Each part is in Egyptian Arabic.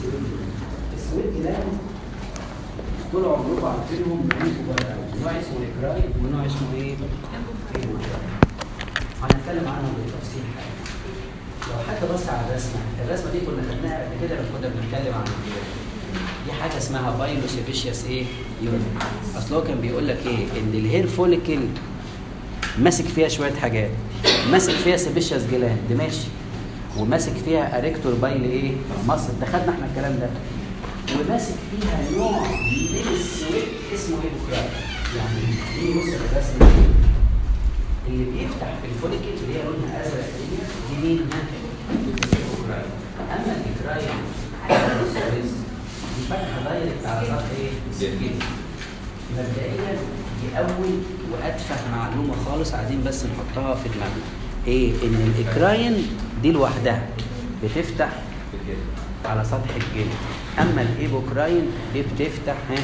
السويت جلاند طول عمركم عارفينهم نوع اسمه الاكراي ونوع اسمه ايه؟ ايبوكراي هنتكلم عنهم بالتفصيل حاجه لو حد بص على الرسمه الرسمه دي كنا خدناها قبل كده لما كنا بنتكلم عن الجلاند دي حاجه اسمها بايلوسيبيشيوس ايه؟ يورين اصل هو كان بيقول لك ايه؟ ان الهير فوليكل ماسك فيها شويه حاجات ماسك فيها سيبيشيوس جلاند ماشي وماسك فيها اريكتور بايل ايه؟ مصر ده خدنا احنا الكلام ده وماسك فيها نوع من السويت اسمه ايبوكراي يعني دي بص الرسمه دي اللي بيفتح في الفوليكل اللي هي لونها ازرق دي دي مين؟ الايبوكراي اما الايكراي السويس دي فتحه دايركت على سطح ايه؟ الجلد مبدئيا دي اول وادفع معلومه خالص عايزين بس نحطها في دماغنا ايه ان الاكراين دي لوحدها بتفتح على سطح الجلد اما الايبوكراين دي بتفتح ها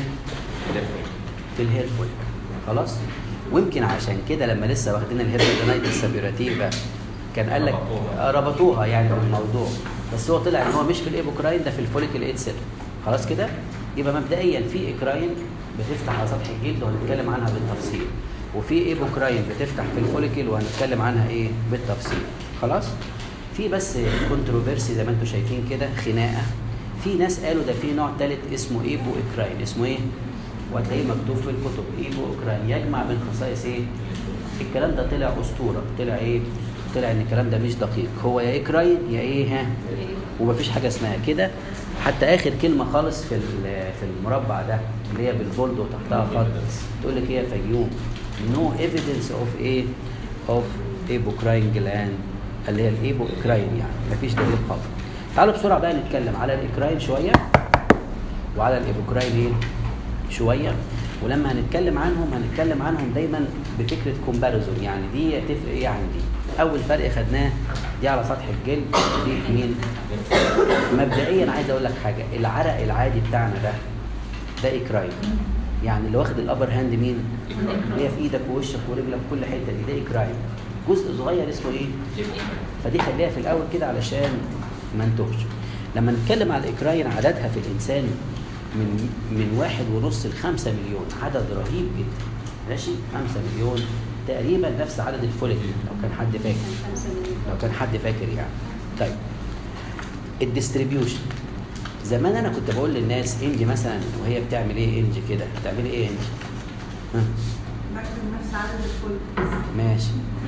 في الهير فوليك خلاص ويمكن عشان كده لما لسه واخدين الهيرودينايت السابيوراتيفا كان قال لك آه، ربطوها يعني بالموضوع بس هو طلع ان هو مش في الايبوكراين ده في الفوليكل اتسل خلاص كده يبقى مبدئيا في اكراين بتفتح على سطح الجلد وهنتكلم عنها بالتفصيل وفي ايبوكراين بتفتح في الفوليكل وهنتكلم عنها ايه بالتفصيل خلاص في بس كونتروفيرسي زي ما انتم شايفين كده خناقه في ناس قالوا ده في نوع ثالث اسمه ايبو اكراين اسمه ايه وهتلاقيه مكتوب في الكتب ايبو اكراين يجمع بين خصائص ايه الكلام ده طلع اسطوره طلع ايه طلع ان الكلام ده مش دقيق هو يا اكراين يا ايه ها ومفيش حاجه اسمها كده حتى اخر كلمه خالص في ال- في المربع ده اللي هي بالبولد وتحتها خط تقول لك ايه يا فيوم نو ايفيدنس اوف ايه اوف ايبوكراين جلاند اللي هي الايبو اكراين يعني مفيش دليل قاطع تعالوا بسرعه بقى نتكلم على الاكراين شويه وعلى الايبوكراين ايه شويه ولما هنتكلم عنهم هنتكلم عنهم دايما بفكره كومباريزون يعني دي تفرق ايه عن دي اول فرق خدناه دي على سطح الجلد دي في مين مبدئيا عايز اقول لك حاجه العرق العادي بتاعنا ده ده اكراين يعني اللي واخد الابر هاند مين اللي هي في ايدك ووشك ورجلك كل حته دي ده اكراين جزء صغير اسمه ايه فدي خليها في الاول كده علشان ما نتوهش لما نتكلم على الاكراين عددها في الانسان من من واحد ونص لخمسة مليون عدد رهيب جدا ماشي خمسة مليون تقريبا نفس عدد الفوليك لو كان حد فاكر لو كان حد فاكر يعني طيب الديستريبيوشن زمان انا كنت بقول للناس انجي مثلا وهي بتعمل ايه انجي كده بتعملي ايه انجي ها بكتب نفس عدد الفل ماشي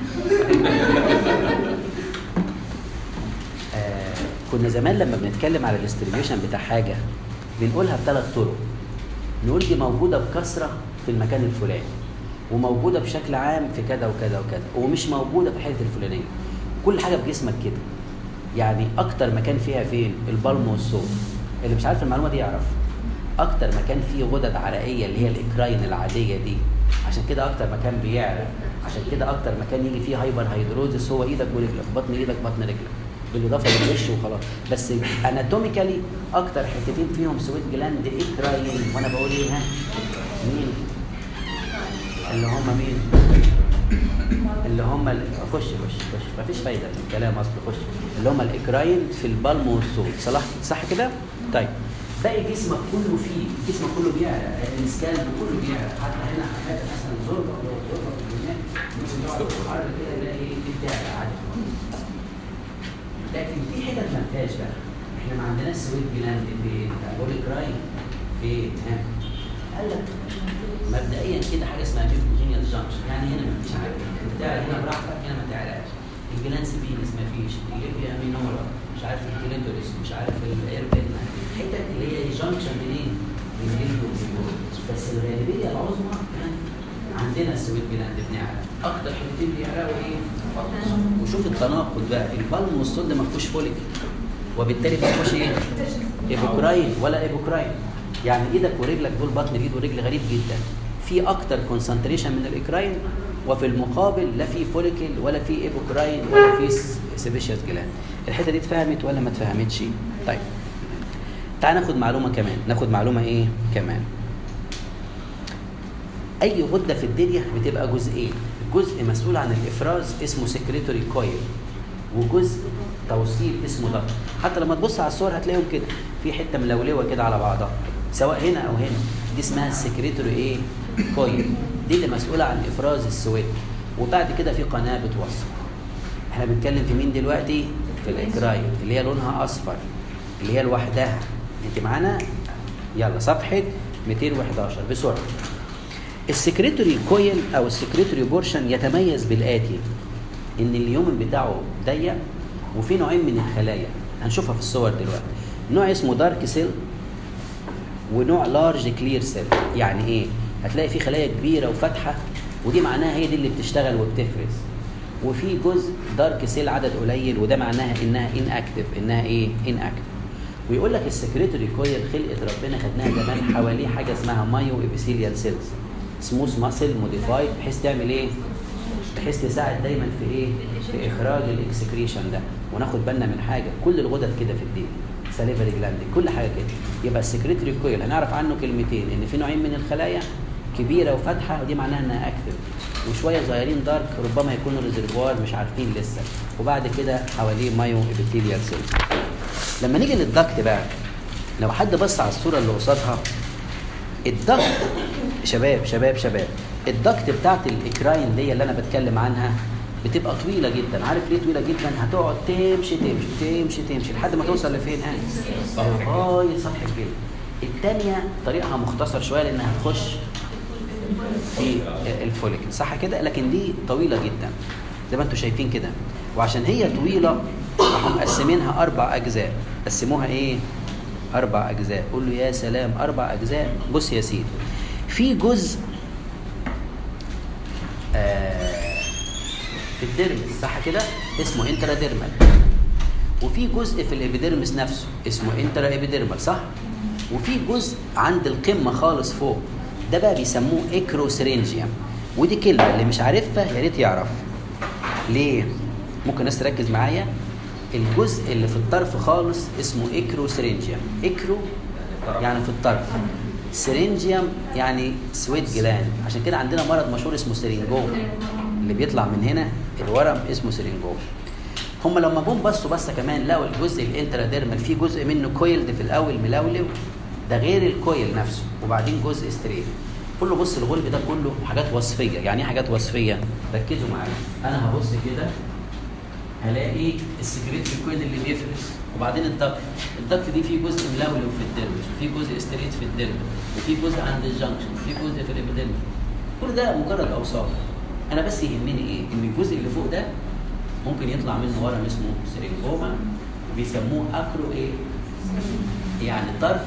آه كنا زمان لما بنتكلم على الاستريبيوشن بتاع حاجه بنقولها بثلاث طرق نقول دي موجوده بكثره في المكان الفلاني وموجوده بشكل عام في كذا وكذا وكذا ومش موجوده في الحته الفلانيه كل حاجه في جسمك كده يعني اكتر مكان فيها فين البلم والصوت اللي مش عارف المعلومه دي يعرف اكتر مكان فيه غدد عرقيه اللي هي الاكراين العاديه دي عشان كده اكتر مكان بيعرق عشان كده اكتر مكان يجي فيه هايبر هيدروزس هو ايدك ورجلك بطن ايدك بطن رجلك بالاضافه للوش وخلاص بس اناتوميكالي اكتر حتتين فيهم سويت جلاند اكراين وانا بقول ايه ها مين اللي هم مين اللي هم ال- خش خش خش مفيش فايده في الكلام اصل خش اللي هم الاكراين في البلم والصوت صح صح كده طيب باقي جسمك كله فيه جسمك كله بيعرق السكان كله بيعرق حتى هنا حتى مثلا زرقاء لو زرقاء في الدماغ ممكن يقعد يتحرك كده يلاقي ايه دي بتعرق عادي لكن في حتت ما فيهاش بقى احنا ما عندناش سويت جلاند فين بقول اكراين فين ها قال لك مبدئيا كده حاجه اسمها ميوكوجينيال جانكشن يعني هنا ما فيش حاجه بتعرق هنا براحتك هنا ما تعرقش الجلانس فينس ما فيش الليبيا مينورا مش عارف الكليتوريس مش عارف الايربن الحتت اللي هي جانكشن منين؟ من الجلد والجلد بس الغالبيه العظمى ها، عندنا السويت جلاند بنعرق اكتر حتتين بيعرقوا ايه؟ وشوف التناقض بقى البلم والصد ما فيهوش فوليك وبالتالي ما فيهوش ايه؟ ايبوكراين ولا ايبوكراين يعني ايدك ورجلك دول بطن الايد والرجل غريب جدا في اكتر كونسنتريشن من الاكراين وفي المقابل لا في فوليكل ولا في ايبوكراين ولا في سيبيشيوس جلاند الحته دي اتفهمت ولا ما اتفهمتش طيب تعال ناخد معلومه كمان ناخد معلومه ايه كمان اي غده في الدنيا بتبقى جزئين جزء مسؤول عن الافراز اسمه سكريتوري كويل وجزء توصيل اسمه ضغط حتى لما تبص على الصور هتلاقيهم كده في حته ملولوه كده على بعضها سواء هنا او هنا دي اسمها السكريتوري ايه كويل دي اللي مسؤوله عن افراز السويت وبعد كده في قناه بتوصل احنا بنتكلم في مين دلوقتي في الاكرايل اللي هي لونها اصفر اللي هي لوحدها انت معانا يلا صفحه 211 بسرعه السكريتوري كويل او السكريتوري بورشن يتميز بالاتي ان اليومن بتاعه ضيق وفي نوعين من الخلايا هنشوفها في الصور دلوقتي نوع اسمه دارك سيل ونوع لارج كلير سيل يعني ايه هتلاقي في خلايا كبيره وفاتحه ودي معناها هي دي اللي بتشتغل وبتفرز وفي جزء دارك سيل عدد قليل وده معناها انها ان اكتف انها ايه ان اكتف ويقول لك السكريتوري كويل خلقه ربنا خدناها زمان حواليه حاجه اسمها مايو ابيثيليال سيلز سموث ماسل موديفايد بحيث تعمل ايه بحيث تساعد دايما في ايه في اخراج الاكسكريشن ده وناخد بالنا من حاجه كل الغدد كده في الدين ساليفري جلاند كل حاجه كده يبقى السكريتوري كويل هنعرف عنه كلمتين ان في نوعين من الخلايا كبيره وفاتحه ودي معناها انها اكتف وشويه صغيرين دارك ربما يكونوا ريزرفوار مش عارفين لسه وبعد كده حواليه مايو ابيثيليال سيلز لما نيجي للضغط بقى لو حد بص على الصوره اللي قصادها الضغط شباب شباب شباب الضغط بتاعت الاكراين دي اللي انا بتكلم عنها بتبقى طويله جدا عارف ليه طويله جدا هتقعد تمشي تمشي تمشي تمشي لحد ما توصل لفين ها لغايه سطح الجلد الثانيه طريقها مختصر شويه لانها هتخش في الفوليكل صح كده لكن دي طويله جدا زي ما انتم شايفين كده وعشان هي طويله راحوا مقسمينها اربع اجزاء قسموها ايه اربع اجزاء قول له يا سلام اربع اجزاء بص يا سيدي في جزء آه في الديرمس صح كده اسمه انترا ديرمال وفي جزء في الابيديرمس نفسه اسمه انترا ابيديرمال صح وفي جزء عند القمه خالص فوق ده بقى بيسموه اكروسرينجيوم ودي كلمه اللي مش عارفها يا ريت يعرف ليه ممكن الناس تركز معايا الجزء اللي في الطرف خالص اسمه اكروسرينجيوم اكرو يعني في الطرف سرينجيوم يعني سويت جلاند عشان كده عندنا مرض مشهور اسمه سرينجوم اللي بيطلع من هنا الورم اسمه سرينجوم هم لما جم بصوا بصه كمان لقوا الجزء الانتراديرمال فيه جزء منه كويلد في الاول ملولو ده غير الكويل نفسه وبعدين جزء ستريت كله بص الغلب ده كله حاجات وصفيه يعني ايه حاجات وصفيه ركزوا معايا انا هبص كده هلاقي السكريت كويل اللي بيفرز وبعدين الضغط الضغط دي فيه جزء ملولو في الديرمس وفي جزء ستريت في الديرمس وفي جزء عند الجنكشن وفي جزء في الابيديرمس كل ده مجرد اوصاف انا بس يهمني ايه ان الجزء اللي فوق ده ممكن يطلع منه ورم اسمه سرينجوما بيسموه اكرو ايه يعني طرف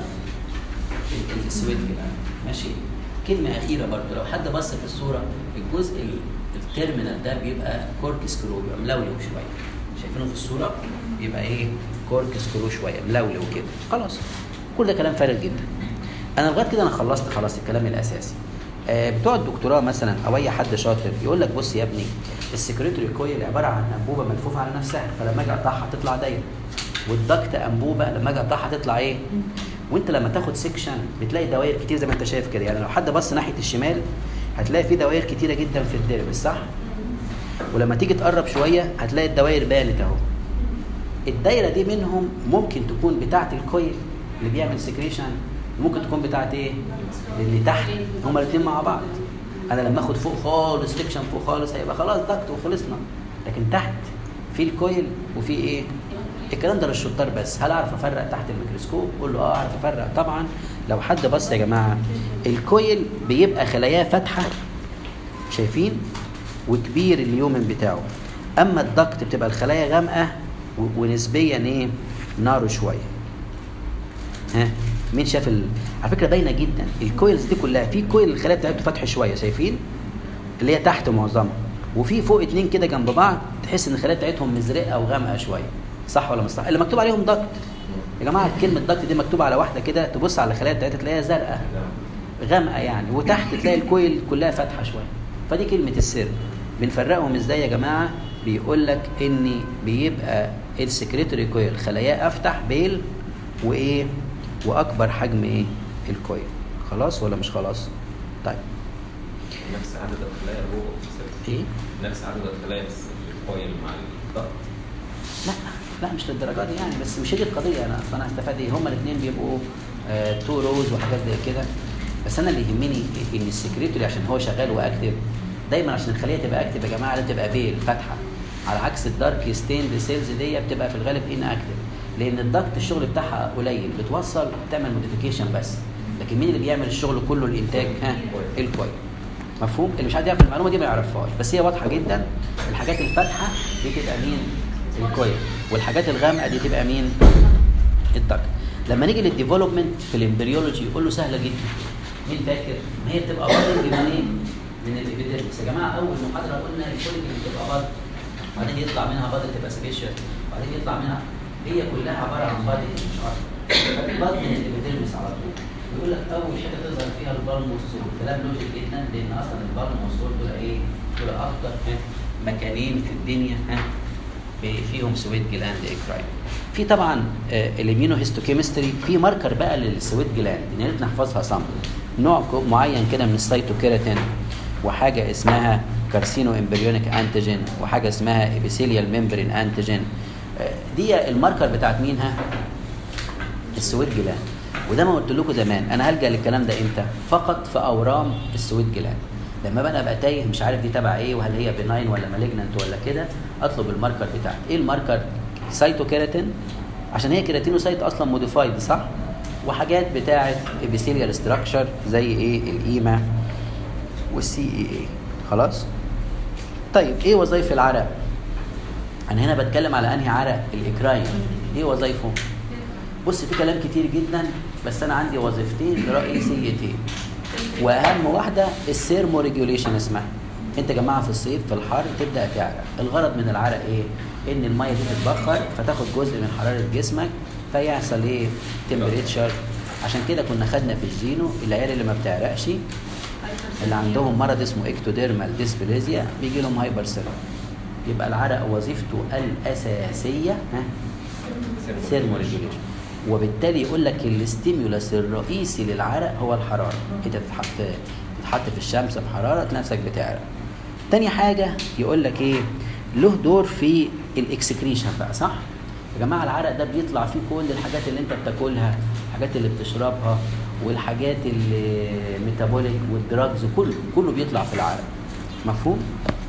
السويت كده ماشي كلمة أخيرة برضه لو حد بص في الصورة الجزء التيرمينال ده بيبقى كورك سكرو بيبقى ملولو شوية شايفينه في الصورة بيبقى إيه كورك سكرو شوية ملولو كده خلاص كل ده كلام فارغ جدا أنا لغاية كده أنا خلصت خلاص الكلام الأساسي آه بتوع الدكتوراه مثلا أو أي حد شاطر يقول لك بص يا ابني السكريتوري كويل عبارة عن أنبوبة ملفوفة على نفسها فلما أجي أقطعها تطلع دايرة والضغط أنبوبة لما أجي أقطعها تطلع إيه؟ وانت لما تاخد سيكشن بتلاقي دوائر كتير زي ما انت شايف كده يعني لو حد بص ناحيه الشمال هتلاقي في دوائر كتيره جدا في الديرمس صح ولما تيجي تقرب شويه هتلاقي الدوائر بانت اهو الدايره دي منهم ممكن تكون بتاعه الكويل اللي بيعمل سكريشن ممكن تكون بتاعه ايه اللي تحت هما الاثنين مع بعض انا لما اخد فوق خالص سيكشن فوق خالص هيبقى خلاص ضغط وخلصنا لكن تحت في الكويل وفي ايه الكلام ده للشطار بس هل اعرف افرق تحت الميكروسكوب قول له اه اعرف افرق طبعا لو حد بص يا جماعه الكويل بيبقى خلاياه فاتحه شايفين وكبير اليومن بتاعه اما الضغط بتبقى الخلايا غامقه ونسبيا ايه نار شويه ها مين شاف ال... على فكره باينه جدا الكويلز دي كلها في كويل الخلايا بتاعته فاتحه شويه شايفين اللي هي تحت معظمها وفي فوق اتنين كده جنب بعض تحس ان الخلايا بتاعتهم مزرقه او غامقه شويه صح ولا مش صح اللي مكتوب عليهم ضغط يا جماعه كلمه ضغط دي مكتوبه على واحده كده تبص على الخلايا بتاعتها تلاقيها زرقاء غامقه يعني وتحت تلاقي الكويل كلها فاتحه شويه فدي كلمه السر بنفرقهم ازاي يا جماعه بيقول لك ان بيبقى السكريتوري كويل خلاياه افتح بيل وايه واكبر حجم ايه الكويل خلاص ولا مش خلاص طيب نفس عدد الخلايا جوه في السيرفر ايه نفس عدد الخلايا في الكويل مع الضغط لا لا مش للدرجه دي يعني بس مش هي دي القضيه انا اصلا هستفاد ايه هما الاثنين بيبقوا تو روز وحاجات زي كده بس انا اللي يهمني ان السكريتوري عشان هو شغال واكتف دايما عشان الخليه تبقى اكتف يا جماعه لازم تبقى بيل فاتحه على عكس الدارك ستيند سيلز دي بتبقى في الغالب ان اكتف لان الضغط الشغل بتاعها قليل بتوصل تعمل موديفيكيشن بس لكن مين اللي بيعمل الشغل كله الانتاج ها الكويل مفهوم اللي مش عايز يعرف المعلومه دي ما يعرفهاش بس هي واضحه جدا الحاجات الفاتحه دي تبقى مين الكويل والحاجات الغامقه دي تبقى مين الدك لما نيجي للديفلوبمنت في الامبريولوجي يقول له سهله جدا مين فاكر ما هي بتبقى بادنج منين من الابيديرمس يا جماعه اول محاضره قلنا الفوليك بتبقى بادنج بعدين يطلع منها بادنج تبقى سبيشال بعدين يطلع منها هي كلها عباره عن بادنج مش اكتر ففي بادنج من الابيديرمس على طول يقول لك اول حته تظهر فيها البالم والسول كلام لوجيك جدا لان اصلا البالم والسول دول ايه دول اكتر ها، مكانين في الدنيا ها ب- فيهم سويت جلاند اكراين في طبعا الاميونوهيستوكيمستري في ماركر بقى للسويت جلاند يا ريت نحفظها صم نوع كو- معين كده من السيتوكيراتين وحاجه اسمها كارسينو امبريونيك انتيجين وحاجه اسمها ابيثيليال ممبرين انتيجين آه، دي الماركر بتاعت مين ها السويت جلاند وده ما قلت لكم زمان انا هلجا للكلام ده امتى فقط في اورام السويت جلاند لما بقى ابقى تايه مش عارف دي تبع ايه وهل هي بناين ولا مالجننت ولا كده اطلب الماركر بتاعتي ايه الماركر سايتوكيراتين عشان هي كيراتينوسايت اصلا موديفايد صح وحاجات بتاعه ابيثيليال ستراكشر زي ايه الايما والسي اي اي خلاص طيب ايه وظائف العرق انا هنا بتكلم على انهي عرق الاكراين ايه وظائفه بص في كلام كتير جدا بس انا عندي وظيفتين رئيسيتين واهم واحده السيرمو ريجوليشن اسمها انت يا جماعه في الصيف في الحر تبدا تعرق الغرض من العرق ايه ان الميه دي تتبخر فتاخد جزء من حراره جسمك فيحصل ايه تمبريتشر عشان كده كنا خدنا في الجينو العيال اللي ما بتعرقش اللي عندهم مرض اسمه اكتوديرمال ديسبليزيا بيجي لهم هايبر يبقى العرق وظيفته الاساسيه ها سيرمو ريجوليشن وبالتالي يقول لك الاستيمولاس الرئيسي للعرق هو الحراره انت تتحط تتحط في الشمس بحراره تلاقي نفسك بتعرق تاني حاجه يقول لك ايه له دور في الاكسكريشن بقى صح يا جماعه العرق ده بيطلع فيه كل الحاجات اللي انت بتاكلها الحاجات اللي بتشربها والحاجات الميتابوليك والدراجز كله كله بيطلع في العرق مفهوم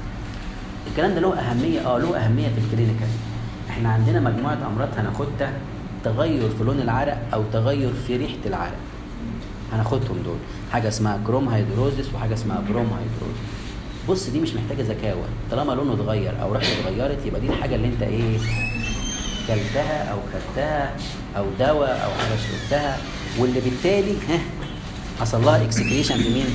الكلام ده له اهميه اه له اهميه في الكلينيكال احنا عندنا مجموعه امراض هناخدها تغير في لون العرق او تغير في ريحه العرق هناخدهم دول حاجه اسمها كروم هيدروزيس وحاجه اسمها بروم هيدروزيس بص دي مش محتاجه ذكاوه طالما لونه اتغير او ريحته اتغيرت يبقى دي الحاجه اللي انت ايه كلتها او خدتها او دواء او حاجه شربتها واللي بالتالي ها حصل لها اكسكريشن في مين؟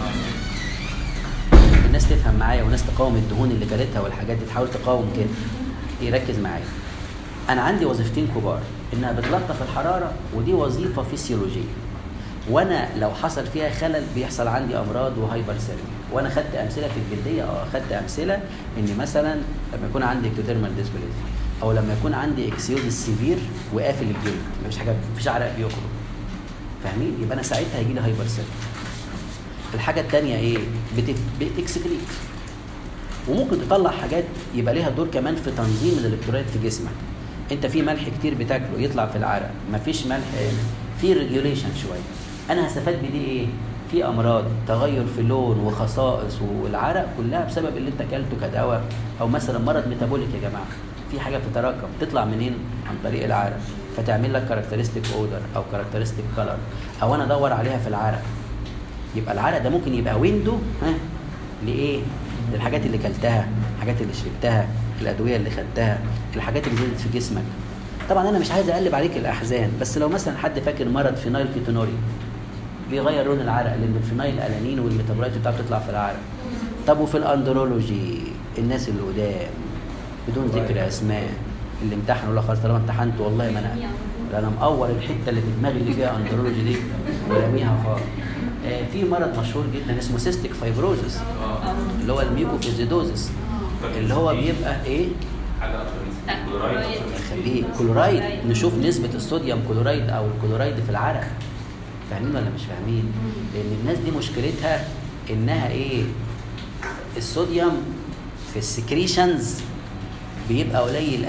الناس تفهم معايا وناس تقاوم الدهون اللي كلتها والحاجات دي تحاول تقاوم كده يركز معايا انا عندي وظيفتين كبار انها بتلطف الحراره ودي وظيفه فسيولوجيه وانا لو حصل فيها خلل بيحصل عندي امراض وهايبر وانا خدت امثله في الجلديه اه خدت امثله ان مثلا لما يكون عندي اكتوديرمال ديسبليزيا او لما يكون عندي اكسيوز سيفير وقافل الجلد مفيش حاجه مفيش عرق بيخرج فاهمين يبقى انا ساعتها هيجي لي هايبر الحاجه الثانيه ايه بتف... بتكسكريت وممكن تطلع حاجات يبقى ليها دور كمان في تنظيم الالكترولايت في جسمك انت في ملح كتير بتاكله يطلع في العرق مفيش ملح في ريجوليشن شويه انا هستفاد بدي ايه في امراض تغير في اللون وخصائص والعرق كلها بسبب اللي انت اكلته كدواء او مثلا مرض ميتابوليك يا جماعه في حاجه بتتراكم تطلع منين عن طريق العرق فتعمل لك كاركترستيك اودر او كاركترستيك كلر او انا ادور عليها في العرق يبقى العرق ده ممكن يبقى ويندو ها لايه للحاجات اللي كلتها الحاجات اللي شربتها الادويه اللي خدتها الحاجات اللي زادت في جسمك طبعا انا مش عايز اقلب عليك الاحزان بس لو مثلا حد فاكر مرض فينايل كيتونوري بيغير لون العرق لان الفينايل الانين والميتابولايت بتاعته بتطلع في العرق طب وفي الاندرولوجي الناس اللي قدام بدون ذكر اسماء اللي امتحنوا لا خلاص طالما امتحنت والله ما انا لا انا مقور الحته اللي في دماغي اللي فيها اندرولوجي دي وراميها خالص آه في مرض مشهور جدا اسمه سيستيك فايبروزس اللي هو الميوكوفيزيدوزس اللي هو بيبقى ايه حاجه كلورايد خليه كلورايد نشوف نسبة الصوديوم كلورايد أو الكلورايد في العرق فاهمين ولا مش فاهمين؟ لأن الناس دي مشكلتها إنها إيه؟ الصوديوم في السكريشنز بيبقى قليل قوي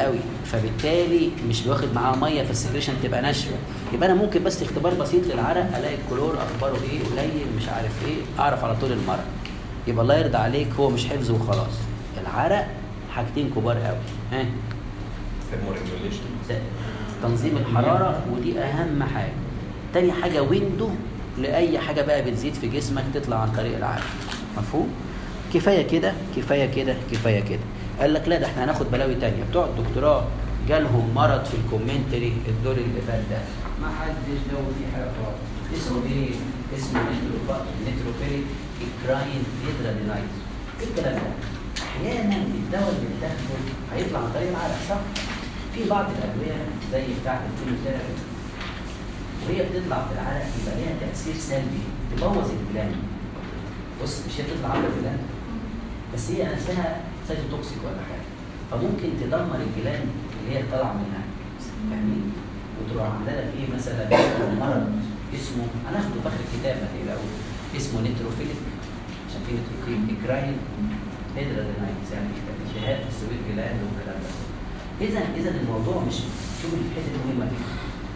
فبالتالي مش واخد معاها ميه فالسكريشن تبقى ناشفه يبقى انا ممكن بس اختبار بسيط للعرق الاقي الكلور اخباره ايه قليل مش عارف ايه اعرف على طول المرض يبقى الله يرضى عليك هو مش حفظ وخلاص العرق حاجتين كبار قوي ها ثيرموريجوليشن ده تنظيم الحراره ودي اهم حاجه تاني حاجه ويندو لاي حاجه بقى بتزيد في جسمك تطلع عن طريق العرق مفهوم كفايه كده كفايه كده كفايه كده قال لك لا ده احنا هناخد بلاوي تانية بتوع الدكتوراه جالهم مرض في الكومنتري الدور اللي فات ده ما حدش له فيه حاجه خالص اسمه ايه؟ اسمه نيتروفا نيتروفيليك اكراين هيدرالينايز ايه الكلام ده؟ احيانا الدواء اللي بتاخده هيطلع عن طريق العرق صح؟ في بعض الادويه زي بتاعه الكيموثيرابي وهي بتطلع في العرق يبقى ليها تاثير سلبي تبوظ الجلاند بص مش هي بتطلع على الجلاند بس هي نفسها سايتوتوكسيك ولا حاجه فممكن تدمر الجلاند اللي هي طالعه منها فاهمين؟ وتروح عامله لك ايه مثلا مرض اسمه هناخده في اخر الكتاب ما تقلقوش اسمه نيتروفيليك عشان في نيتروفيليك اكراين هيدرالينايتس يعني التهاب في السويت جلاند والكلام ده اذا اذا الموضوع مش شوف الحته دي مهمه جدا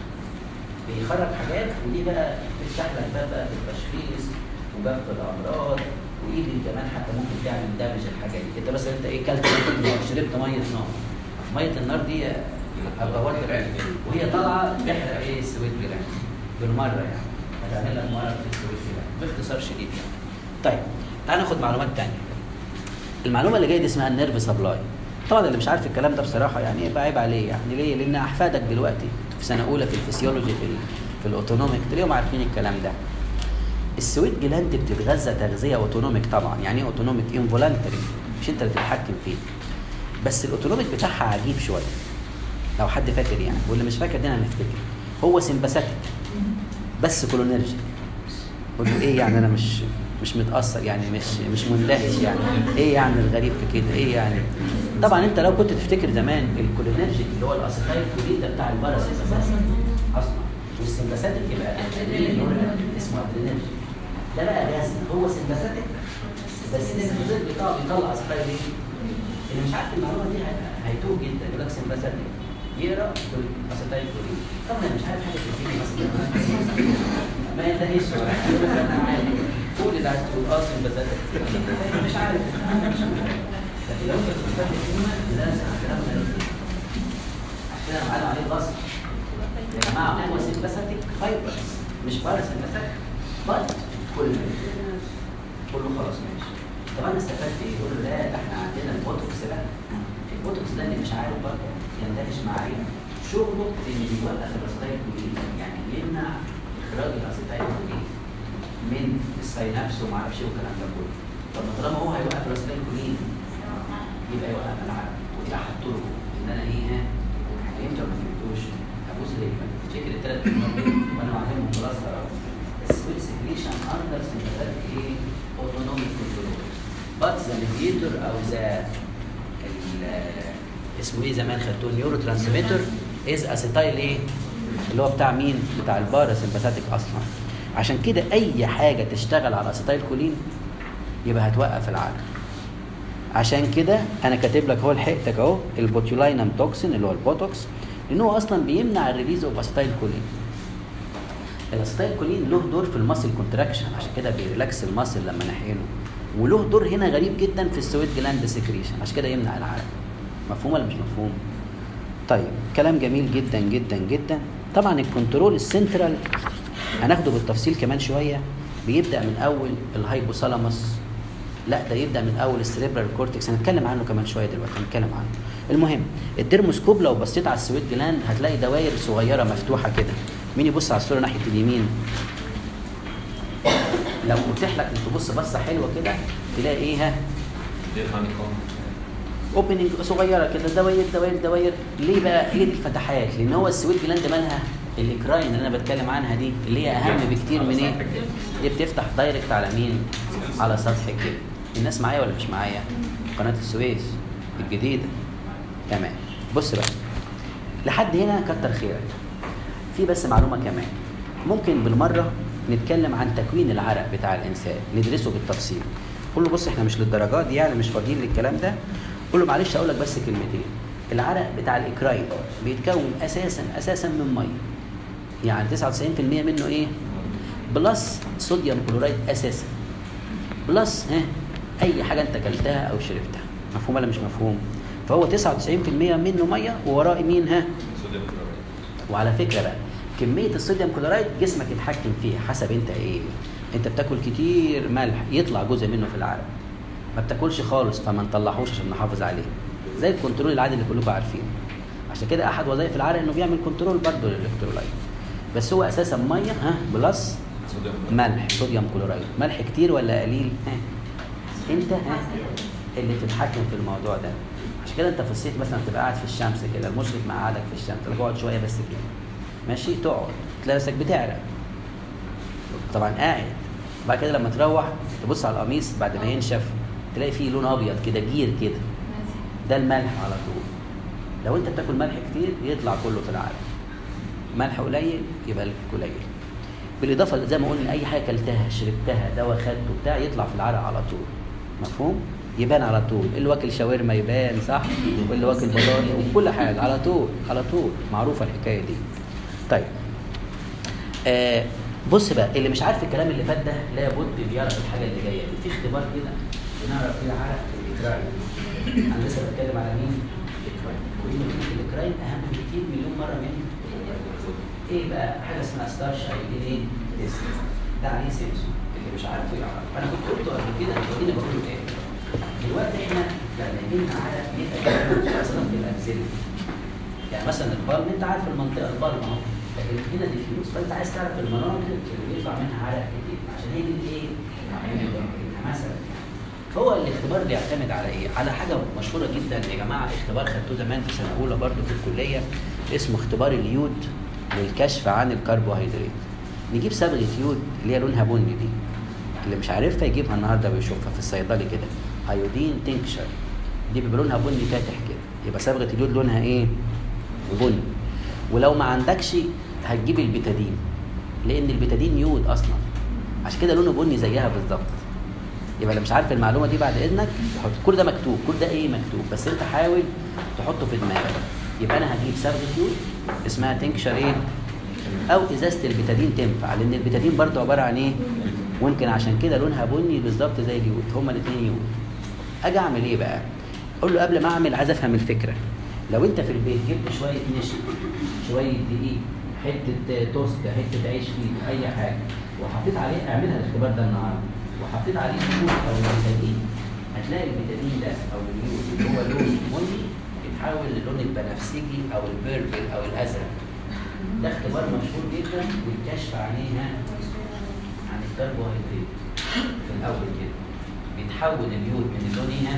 بيخرج حاجات ودي بقى بتفتح لك باب بقى في التشخيص وباب في الامراض وايدي كمان حتى ممكن تعمل دامج الحاجات دي انت بس انت ايه كلت مية نار شربت ميه نار ميه النار دي ابوات العين وهي طالعه تحرق ايه السويت جلاند بالمره يعني هتعمل لك مرض في السويت جلاند باختصار شديد يعني طيب تعال ناخد معلومات تانية المعلومه اللي جايه دي اسمها النيرف سبلاي طبعا اللي مش عارف الكلام ده بصراحه يعني يبقى عيب عليه يعني ليه؟ لان احفادك دلوقتي في سنه اولى في الفسيولوجي في ال في الاوتونوميك تلاقيهم عارفين الكلام ده السويت جلاند بتتغذى تغذيه اوتونوميك طبعا يعني ايه اوتونوميك انفولانتري مش انت اللي بتتحكم فيه بس الاوتونوميك بتاعها عجيب شويه لو حد فاكر يعني واللي مش فاكر ده هنفتكر هو سمباثيك بس كولونرجيك قول له ايه يعني انا مش مش متاثر يعني مش مش مندهش يعني ايه يعني الغريب في كده ايه يعني طبعا انت لو كنت تفتكر زمان الكولينرجيك اللي هو الاسيتايل كولين ده بتاع الباراسيمباثيك اصلا والسمباثيك يبقى ادرينالين اسمه ادرينالين ده بقى غاز هو سمباثيك بس السمباثيك بتاعه بيطلع اسيتايل ايه اللي مش عارف المعلومه دي هي- هيتوه جدا يقول لك سمباثيك يقرا اسيتايل كولين طبعا أنا مش عارف حاجه في الفيلم بس ما ينتهيش يقول لك انا عادي قول اللي عايز تقول اه سمباثيك مش عارف لكن لو انت بتفتح الكلمه لا كلام غريب عشان انا معلم عليه غصب يا جماعه هو سمباثيك فايبرز مش باراسمباثيك بس كل كله خلاص ماشي طب انا استفدت ايه؟ يقول له لا ده احنا عندنا البوتوكس بقى البوتوكس ده اللي مش عارف برضه يندهش معايا شغله ان بيوقف الاسيتايل كولين يعني بيمنع اخراج الاسيتايل كولين من الساينابس وما اعرفش ايه والكلام ده كله طب ما طالما هو هيوقف الاسيتايل كولين يبقى يوقف العرق ودي احد طرقه ان انا ايه ها فهمت ولا ما فهمتوش؟ ابص ليه؟ تفتكر الثلاث كلمات دول وانا معلمهم خلاص السويت سكريشن اندر سمباثيك ايه؟ اوتونوميك كنترول بات ذا ميديتور او ذا اسمه ايه زمان خدتوه نيورو ترانسميتر از اسيتايل ايه؟ اللي هو بتاع مين؟ بتاع الباراسمباثيك اصلا عشان كده اي حاجه تشتغل على اسيتايل كولين يبقى هتوقف العرق عشان كده انا كاتب لك اهو لحقتك اهو البوتيولاينم توكسين اللي هو البوتوكس لان هو اصلا بيمنع الريليز اوف اسيتايل كولين الاسيتايل كولين له دور في الماسل كونتراكشن عشان كده بيريلاكس الماسل لما نحقنه وله دور هنا غريب جدا في السويت جلاند سكريشن عشان كده يمنع العرق مفهوم ولا مش مفهوم طيب كلام جميل جدا جدا جدا طبعا الكنترول السنترال هناخده بالتفصيل كمان شويه بيبدا من اول الهايبوثالاموس لا ده يبدا من اول السريبرال كورتكس هنتكلم عنه كمان شويه دلوقتي هنتكلم عنه المهم الديرموسكوب لو بصيت على السويت جلاند هتلاقي دوائر صغيره مفتوحه كده مين يبص على الصوره ناحيه اليمين لو متاح لك انك تبص بصه حلوه كده تلاقي ايه ها دي الهانيكوم اوبننج صغيره كده دواير دواير دواير ليه بقى هي دي الفتحات لان هو السويت جلاند مالها الاكراين اللي انا بتكلم عنها دي اللي هي اهم بكتير من ايه دي بتفتح دايركت على مين على سطح الجلد الناس معايا ولا مش معايا قناه السويس الجديده تمام بص بقى لحد هنا كتر خيرك في بس معلومه كمان ممكن بالمره نتكلم عن تكوين العرق بتاع الانسان ندرسه بالتفصيل قول له بص احنا مش للدرجات دي يعني مش فاضيين للكلام ده قول له معلش اقول لك بس كلمتين العرق بتاع الاكراين بيتكون اساسا اساسا من ميه يعني 99% منه ايه بلس صوديوم كلورايد اساسا بلس ها اي حاجه انت اكلتها او شربتها مفهوم ولا مش مفهوم فهو 99% منه ميه ووراه مين ها صوديوم كلورايد وعلى فكره بقى كميه الصوديوم كلورايد جسمك يتحكم فيها حسب انت ايه انت بتاكل كتير ملح يطلع جزء منه في العرق ما بتاكلش خالص فما نطلعوش عشان نحافظ عليه زي الكنترول العادي اللي كلكم عارفينه عشان كده احد وظائف العرق انه بيعمل كنترول برضه للالكترولايت بس هو اساسا ميه ها بلس صوديوم كلورايد ملح صوديوم كلورايد ملح كتير ولا قليل ها انت ها اللي تتحكم في الموضوع ده عشان كده انت في الصيف مثلا تبقى قاعد في الشمس كده المشرف مقعدك في الشمس تقول لك اقعد شويه بس كده ماشي تقعد تلاقي نفسك بتعرق طبعا قاعد بعد كده لما تروح تبص على القميص بعد ما ينشف تلاقي فيه لون ابيض كده جير كده ده الملح على طول لو انت بتاكل ملح كتير يطلع كله في العالم ملح قليل يبقى قليل بالاضافه زي ما قلنا اي حاجه اكلتها شربتها دواء خدته بتاع يطلع في العرق على طول مفهوم يبان على طول اللي واكل شاورما يبان صح واللي واكل بطاطا وكل حاجه على طول على طول معروفه الحكايه دي طيب آه بص بقى اللي مش عارف الكلام اللي فات ده لابد بيعرف الحاجه اللي جايه دي في اختبار كده بنعرف فيه عرق الاكراين انا لسه بتكلم على مين؟ الاكراين وإن الاكراين اهم بكتير مليون مره من ايه بقى حاجه اسمها ستارش ايودين ايه؟ تيست ده عليه سيمسون اللي مش عارفه يعرف انا كنت قلته قبل كده وديني بقول له ايه؟ دلوقتي احنا لما يجينا عرق يبقى مثلا في الامثله يعني مثلا البالم انت عارف المنطقه البالم اهو لكن هنا ديفيوز فانت عايز تعرف المناطق اللي بيطلع منها عرق كتير عشان هي دي الايه؟ مثلا هو الاختبار بيعتمد على ايه؟ على حاجه مشهوره جدا يا جماعه اختبار خدتوه زمان في سنه اولى برضه في الكليه اسمه اختبار اليود للكشف عن الكربوهيدرات. نجيب صبغه يود اللي هي لونها بني دي اللي مش عارفها يجيبها النهارده ويشوفها في الصيدلي كده ايودين تنكشر دي بيبقى لونها بني فاتح كده يبقى صبغه اليود لونها ايه؟ بني ولو ما عندكش هتجيب البيتادين لان البيتادين يود اصلا عشان كده لونه بني زيها بالظبط يبقى اللي مش عارف المعلومه دي بعد اذنك تحط كل ده مكتوب كل ده ايه مكتوب بس انت حاول تحطه في دماغك يبقى انا هجيب صبغه يود اسمها تنكشر ايه او ازازه البيتادين تنفع لان البيتادين برضو عباره عن ايه ويمكن عشان كده لونها بني بالظبط زي اليود هما الاثنين يود اجي اعمل ايه بقى اقول له قبل ما اعمل عايز افهم الفكره لو انت في البيت جبت شويه نشا شويه دقيق حته توست حته عيش فيه اي حاجه وحطيت عليه اعملها الاختبار ده النهارده وحطيت عليه سكوت او البيتادين هتلاقي البيتادين ده او اليود اللي هو لون بني يتحول للون البنفسجي او البيربل او الازرق ده اختبار مشهور جدا والكشف عليها عن الكربوهيدرات في الاول كده بيتحول اليود من اللون هنا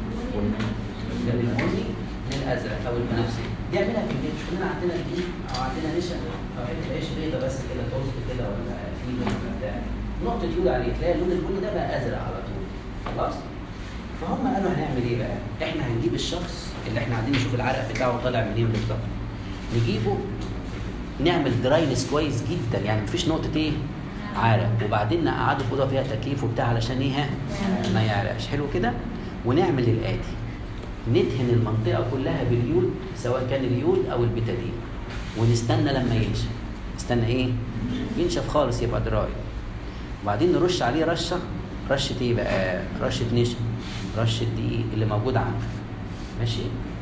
من البني للازرق او البنفسجي دي اعملها في البيت مش كلنا عندنا دقيق او عندنا نشا او حته عيش بيضه بس كده توست كده ولا فينو ولا بتاع نقطه يود عليه تلاقي اللون البني ده بقى ازرق على طول خلاص فهم قالوا هنعمل ايه بقى؟ احنا هنجيب الشخص اللي احنا عايزين نشوف العرق بتاعه طالع منين بالظبط نجيبه نعمل دراينس كويس جدا يعني مفيش نقطه ايه؟ عرق وبعدين نقعده في اوضه فيها تكييف وبتاع علشان ايه ها؟ ما يعرقش حلو كده ونعمل الاتي ندهن المنطقه كلها باليود سواء كان اليود او البيتادين ونستنى لما ينشف استنى ايه ينشف خالص يبقى دراي وبعدين نرش عليه رشه رشه ايه بقى رشه نشا رشه دقيق اللي موجود عندك ماشي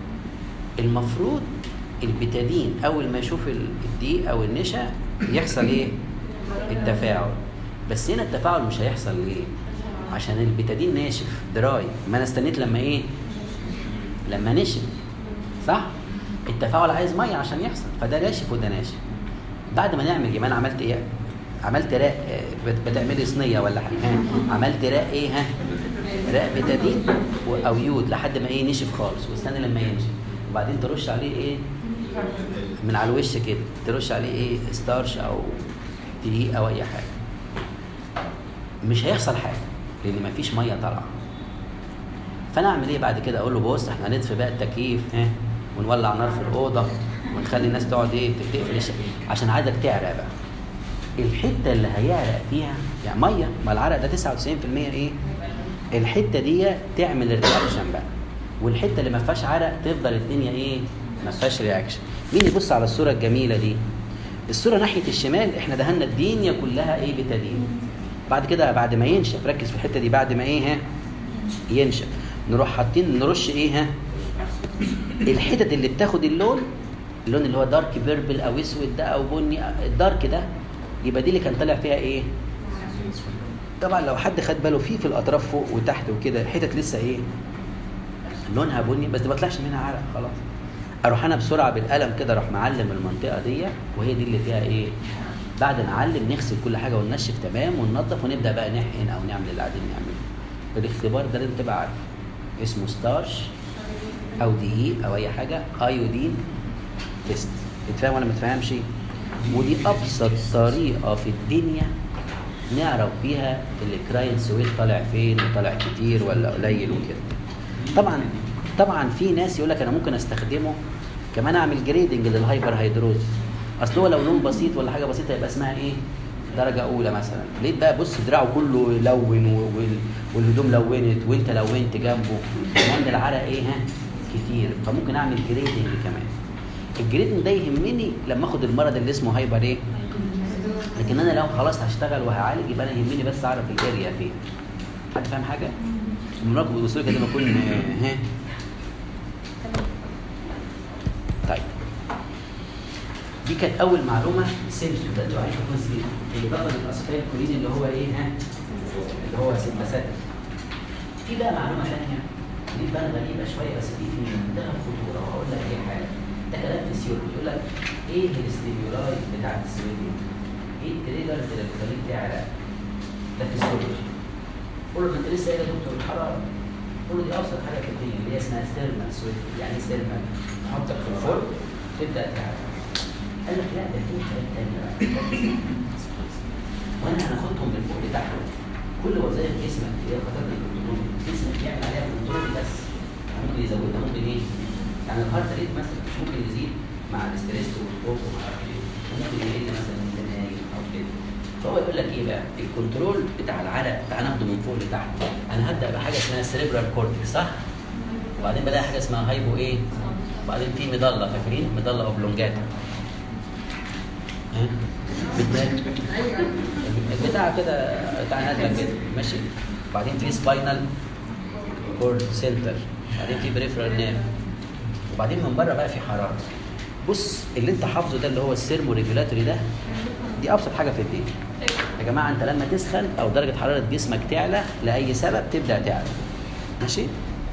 المفروض البيتادين اول ما يشوف الدقيق او النشا يحصل ايه التفاعل بس هنا التفاعل مش هيحصل ليه عشان البيتادين ناشف دراي ما انا استنيت لما ايه لما نشف صح التفاعل عايز ميه عشان يحصل فده ناشف وده ناشف بعد ما نعمل يبقى انا عملت ايه عملت راق بت- بتعملي صينيه ولا حاجه ها؟ عملت راق ايه ها راق بتادين و- او يود لحد ما ايه نشف خالص واستنى لما ينشف وبعدين ترش عليه ايه من على الوش كده ترش عليه ايه ستارش او دقيق او اي حاجه مش هيحصل حاجه لان مفيش ميه طالعه فانا اعمل ايه بعد كده اقول له بص احنا هنطفي بقى التكييف ها ونولع نار في الاوضه ونخلي الناس تقعد ايه تقفل الش- عشان عايزك تعرق بقى الحته اللي هيعرق فيها يعني ميه ما العرق ده 99% ايه الحته دي تعمل الرياكشن بقى والحته اللي ما فيهاش عرق تفضل الدنيا ايه ما فيهاش رياكشن مين يبص على الصوره الجميله دي الصوره ناحيه الشمال احنا دهنا الدنيا كلها ايه بتدين بعد كده بعد ما ينشف ركز في الحته دي بعد ما ايه ها ينشف نروح حاطين نرش ايه ها الحتت اللي بتاخد اللون اللون اللي هو دارك بيربل او اسود ده او بني الدارك ده يبقى دي اللي كان طالع فيها ايه طبعا لو حد خد باله فيه في الاطراف فوق وتحت وكده حتت لسه ايه لونها بني بس ما طلعش منها عرق خلاص اروح انا بسرعه بالقلم كده اروح معلم المنطقه دي وهي دي اللي فيها ايه بعد ما نعلم نغسل كل حاجه وننشف تمام وننظف ونبدا بقى نحقن او نعمل اللي قاعدين نعمله الاختبار ده لازم تبقى عارفه اسمه ستارش او دقيق او اي حاجه ايودين تيست تتفهم ولا ما تفهمش ودي ابسط طريقه في الدنيا نعرف بيها الكراين سويت طالع فين وطالع كتير ولا قليل وكده طبعا طبعا في ناس يقول لك انا ممكن استخدمه كمان اعمل جريدنج للهايبر هيدروز اصل هو لو لون بسيط ولا حاجه بسيطه يبقى اسمها ايه درجه اولى مثلا لقيت بقى بص دراعه كله لون وال- والهدوم لونت وانت لونت جنبه كمان العرق ايه ها كتير فممكن اعمل جريدنج كمان الجريدنج ده يهمني لما اخد المرض اللي اسمه هايبر ايه لكن انا لو خلاص هشتغل وهعالج يبقى انا يهمني بس اعرف الاريا فين حد فاهم حاجه المراقب الوصول كده بكون آه، ها طيب دي كانت اول معلومه سيمسو ده انتوا عارفين كويس جدا اللي ضمن الاسفل الكولين اللي هو ايه ها اللي هو سيمباساتيك في بقى معلومه ثانيه دي بقى غريبه شويه بس دي في منتهى الخطوره وهقول لك ايه حاجه ده كلام فيسيولوجي يقول لك ايه الاستيمولاي بتاعت السويدين ايه التريجرز اللي بتخليك تعرق ده فيسيولوجي قول له ما انت لسه قايل يا دكتور الحراره قول له دي ابسط حاجه في الدنيا اللي هي اسمها ستيرمال سويت يعني ايه ستيرمال تحطك في الفرن تبدا تعرق قال لك لا ده في حاجات تانيه بقى وانا هناخدهم من فوق لتحت كل وظائف جسمك اللي هي خطر الكنترول جسمك يعمل عليها كنترول بس ممكن يزودها ممكن ايه؟ يعني الهارت ريت مثلا مش ممكن يزيد مع الاستريس والخوف ومع اعرفش ايه وممكن يقل مثلا وانت نايم او كده فهو يقول لك ايه بقى؟ الكنترول بتاع العرق تعال ناخده من فوق لتحت انا هبدا بحاجه اسمها سيريبرال كورتكس صح؟ وبعدين بلاقي حاجه اسمها هايبو ايه؟ وبعدين في مضله فاكرين؟ مضله اوبلونجاتا ها؟ بدماغ البتاع كده بتاع نازله كده ماشي وبعدين في سباينال كورد سنتر بعدين في بريفرال نيرف وبعدين من بره بقى في حراره بص اللي انت حافظه ده اللي هو السيرمو ريجولاتوري ده دي ابسط حاجه في الدنيا يا جماعه انت لما تسخن او درجه حراره جسمك تعلى لاي سبب تبدا تعلى ماشي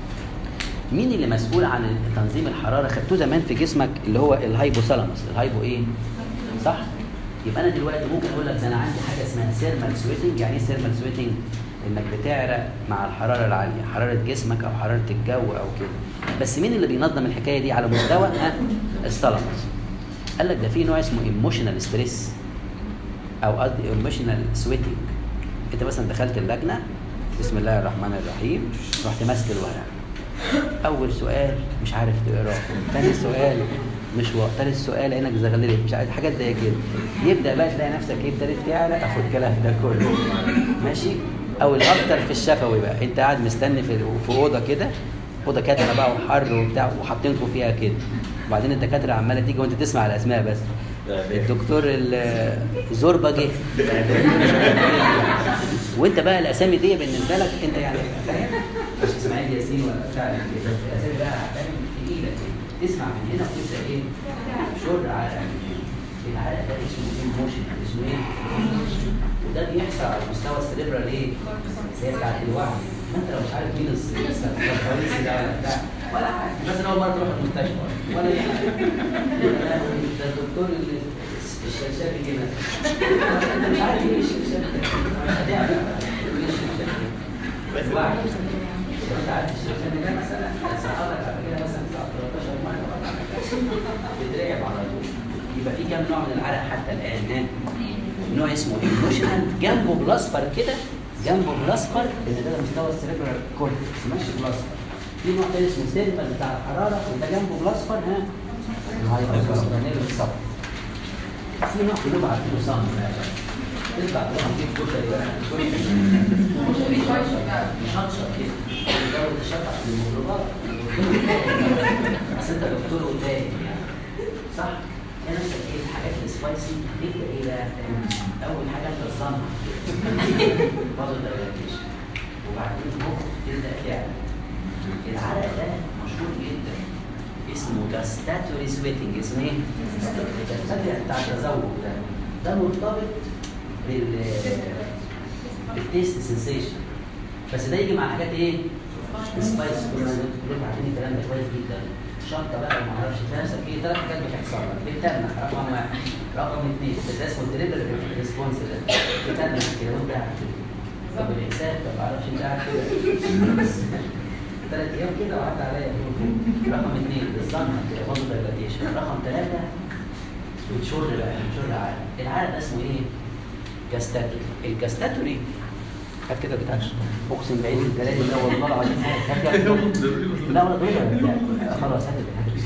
مين اللي مسؤول عن تنظيم الحراره خدتوه زمان في جسمك اللي هو الهايبوثالاموس الهايبو ايه صح يبقى انا دلوقتي ممكن اقول لك ده انا عندي حاجه اسمها سيرمال سويتنج يعني ايه سيرمال سويتنج انك بتعرق مع الحراره العاليه حراره جسمك او حراره الجو او كده بس مين اللي بينظم الحكايه دي على مستوى ها الثالاموس قال لك ده في نوع اسمه ايموشنال ستريس او قصدي ايموشنال سويتنج انت مثلا دخلت اللجنه بسم الله الرحمن الرحيم رحت ماسك الورق اول سؤال مش عارف تقراه ثاني سؤال مش واضح ثالث سؤال عينك زغللت مش عارف حاجات زي كده يبدا بقى تلاقي نفسك ايه ابتديت تعلى اخد الكلام ده كله ماشي او الاكتر في الشفوي بقى انت قاعد مستني في في اوضه كده اوضه كاتمه بقى وحر وبتاع وحاطينكم فيها كده وبعدين الدكاتره عماله تيجي وانت تسمع الاسماء بس الدكتور ال- زوربا جه وانت بقى الاسامي دي بالنسبه لك انت يعني فاهم مش اسماعيل ياسين ولا بتاع كده الاسامي بقى فاهم تقيله كده تسمع من هنا وتبدا ايه شر عرق العرق ده اسمه ايموشن اسمه ايه وده بيحصل على مستوى السليبرال ايه اللي هي بتاعت الوعي ما انت لو مش عارف مين الكواليس ده ولا بتاع ولا حاجه بس اول مره تروح المستشفى ولا اي حاجه ده الدكتور اللي الشرشابي كده انت مش عارف ايه الشرشابي ده مش هتعرف ايه الشرشابي بس واحد انت عارف الشرشابي ده مثلا سألك قبل كده مثلا 13 مره ولا حاجه بيترعب على طول يبقى في كام نوع من العرق حتى الان ها نوع اسمه ايموشنال جنبه بالاصفر كده جنبه بالاصفر ان ده مستوى السيريبرال كورتكس ماشي بالاصفر في نوع تاني اسمه سيرمال بتاع الحراره وده جنبه بالاصفر ها الهايبوكسرانيل بالصفر في نوع كلهم عارفينه صم تطلع تروح تجيب كشري بقى مشطشط كده تزود الشطح في المضربات اصل انت دكتور وتايه يعني صح؟ هي نفسك ايه الحاجات السبايسي تبدا ايه بقى؟ اول حاجه انت الصنع برضه دايلاتيشن وبعدين مخ تبدا تعمل العرق ده مشهور جدا اسمه جاستاتوري سويتنج اسمه ايه؟ الجاستاتوري بتاع التذوق ده ده مرتبط بال بالتيست سنسيشن بس ده يجي مع حاجات ايه؟ سبايس كلنا كلنا عارفين الكلام ده كويس جدا شطه بقى وما اعرفش نفسك ايه ثلاث حاجات بتحصل لك بتتنح رقم واحد رقم اثنين ده اسمه التريبل ريسبونس ده بتتنح كده وانت قاعد كده طب الانسان طب ما اعرفش انت قاعد كده ثلاث ايام كده وعدى عليا رقم اثنين بالظن كده برضه دايلاتيشن رقم ثلاثه بتشر بقى بتشر عرق العرق ده اسمه ايه؟ جاستاتوري الجاستاتوري هات كده بتاعش اقسم بعيد الدلالي ده والله العظيم هات هات لا ولا دول لا خلاص هات هات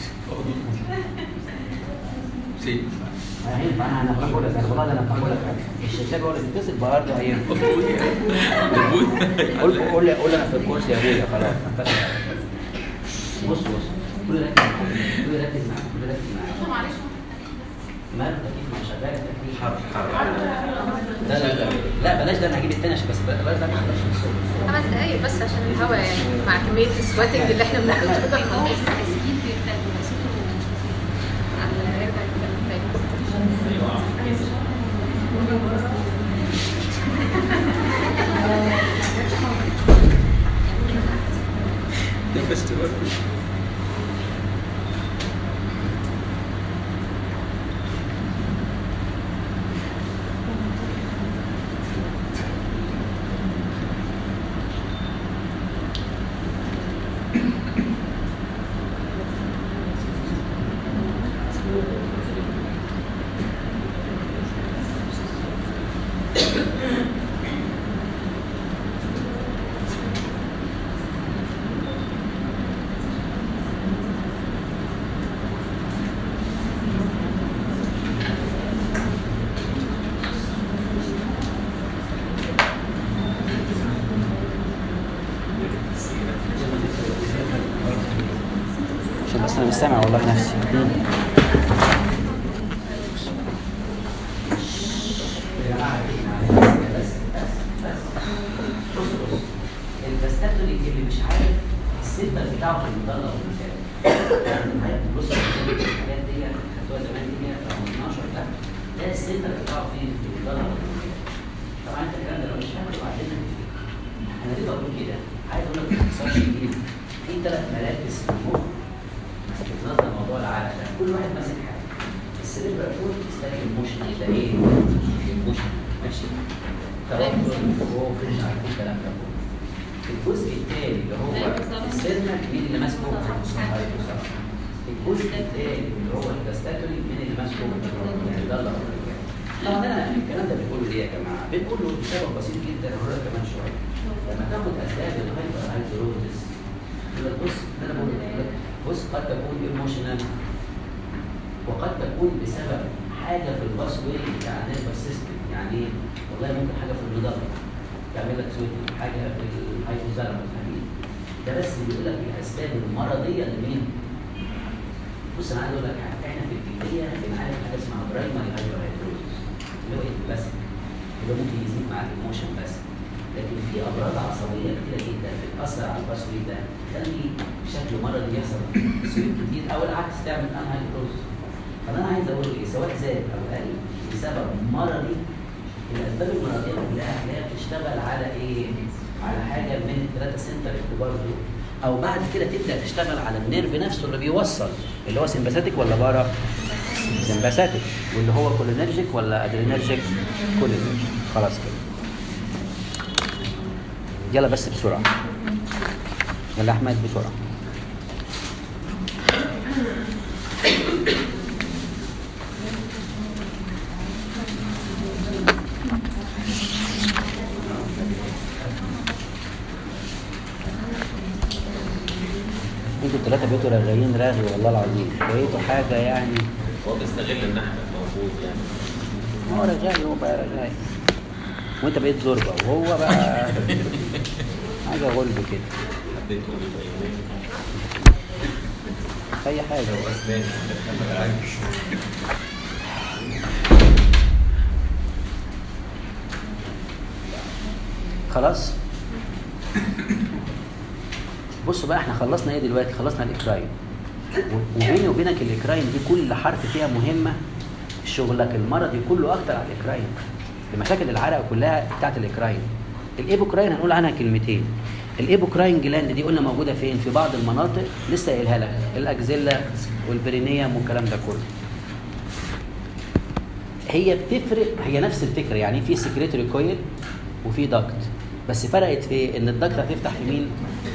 Sì. ما هينفع انا انا بقول لك انا والله انا بقول لك الشباب هو اللي بيتصل برضه هينفع قول قول قول انا في الكورس يا ابويا خلاص بص بص كل ركز معايا كل ركز معايا كل ركز معايا معلش مال التكييف ما شغال التكييف حر حر لا لا لا لا بلاش ده انا هجيب التاني عشان بس بلاش ده ما حضرش الصوت خمس دقايق بس عشان الهواء يعني مع كمية السواتنج اللي احنا بناخدها عشان بس انا مش سامع والله نفسي الباستاتولي اللي مش عارف السيمبل بتاعه في المضله والمكان يعني بص الحاجات دي خدتوها زمان دي رقم 12 ده ده السيمبل بتاعه في المضله والمكان طبعا انت الكلام ده لو مش فاهم وبعدين انا ليه بقول كده؟ عايز اقول لك باختصار شديد في ثلاث مراكز في المخ بتنظم موضوع العقل ده كل واحد ماسك حاجه السيريبرال كورتكس ده الموشن ده ايه؟ الموشن ماشي توتر هو فريش عارفين الكلام ده كله الجزء الثاني اللي هو السيرنك مين اللي ماسكه؟ الهايبوثالاموس. الجزء الثاني اللي هو الجاستاتوري مين اللي ماسكه؟ يعني ده اللي هقوله لك. طبعا انا الكلام ده بنقوله ليه يا جماعه؟ بنقوله بسبب بسيط جدا هقول لك كمان شويه. لما تاخد اسباب الهايبر هايدروزس يقول لك بص انا بقول لك بص قد تكون ايموشنال وقد تكون بسبب حاجه في الباس واي بتاع النيرفس سيستم يعني ايه؟ والله ممكن حاجه في المضله تعمل لك سويت حاجه في الهايبوثالاموس يعني ده بس بيقول لك الاسباب المرضيه لمين؟ بص انا عايز اقول لك حاجه احنا في الكليه بنعالج حاجه اسمها برايمري هايبر هيدروزس اللي هو ايه بس اللي هو ممكن يزيد مع الايموشن بس لكن في امراض عصبيه كتيره جدا بتاثر على الباسوي ده تخلي بشكل مرضي يحصل سويت كتير او العكس تعمل انهايدروزس فانا عايز اقول ايه سواء زاد او قل بسبب مرضي الاسباب المرضيه كلها هتلاقيها بتشتغل على ايه؟ على حاجه من الثلاثه سنتر الكبار دول او بعد كده تبدا تشتغل على النيرف نفسه اللي بيوصل اللي هو سمباثيك ولا بارا؟ سمباثيك واللي هو كولينرجيك ولا ادرينرجيك؟ كولينرجيك خلاص كده يلا بس بسرعه يلا احمد بسرعه انتوا الثلاثه بقيتوا رغايين راغي والله العظيم بقيتوا حاجه يعني هو بيستغل ان احمد موجود يعني ما هو رغاي هو بقى رغاي وانت بقيت زربه وهو بقى حاجه غلب كده حبيت تقول لي اي حاجه لو اسباني ما عارفش خلاص بصوا بقى احنا خلصنا ايه دلوقتي خلصنا الاكراين و- وبيني وبينك الاكراين دي كل حرف فيها مهمه شغلك المرضي كله اكتر على الاكراين المشاكل العرق كلها بتاعت الاكراين الايبوكراين هنقول عنها كلمتين الايبوكراين جلاند دي قلنا موجوده فين في بعض المناطق لسه قايلها لك الاكزيلا والبرينيوم والكلام ده كله هي بتفرق هي نفس الفكره يعني في سكريتوري كويل وفي داكت بس فرقت في ان الداكت هتفتح في مين؟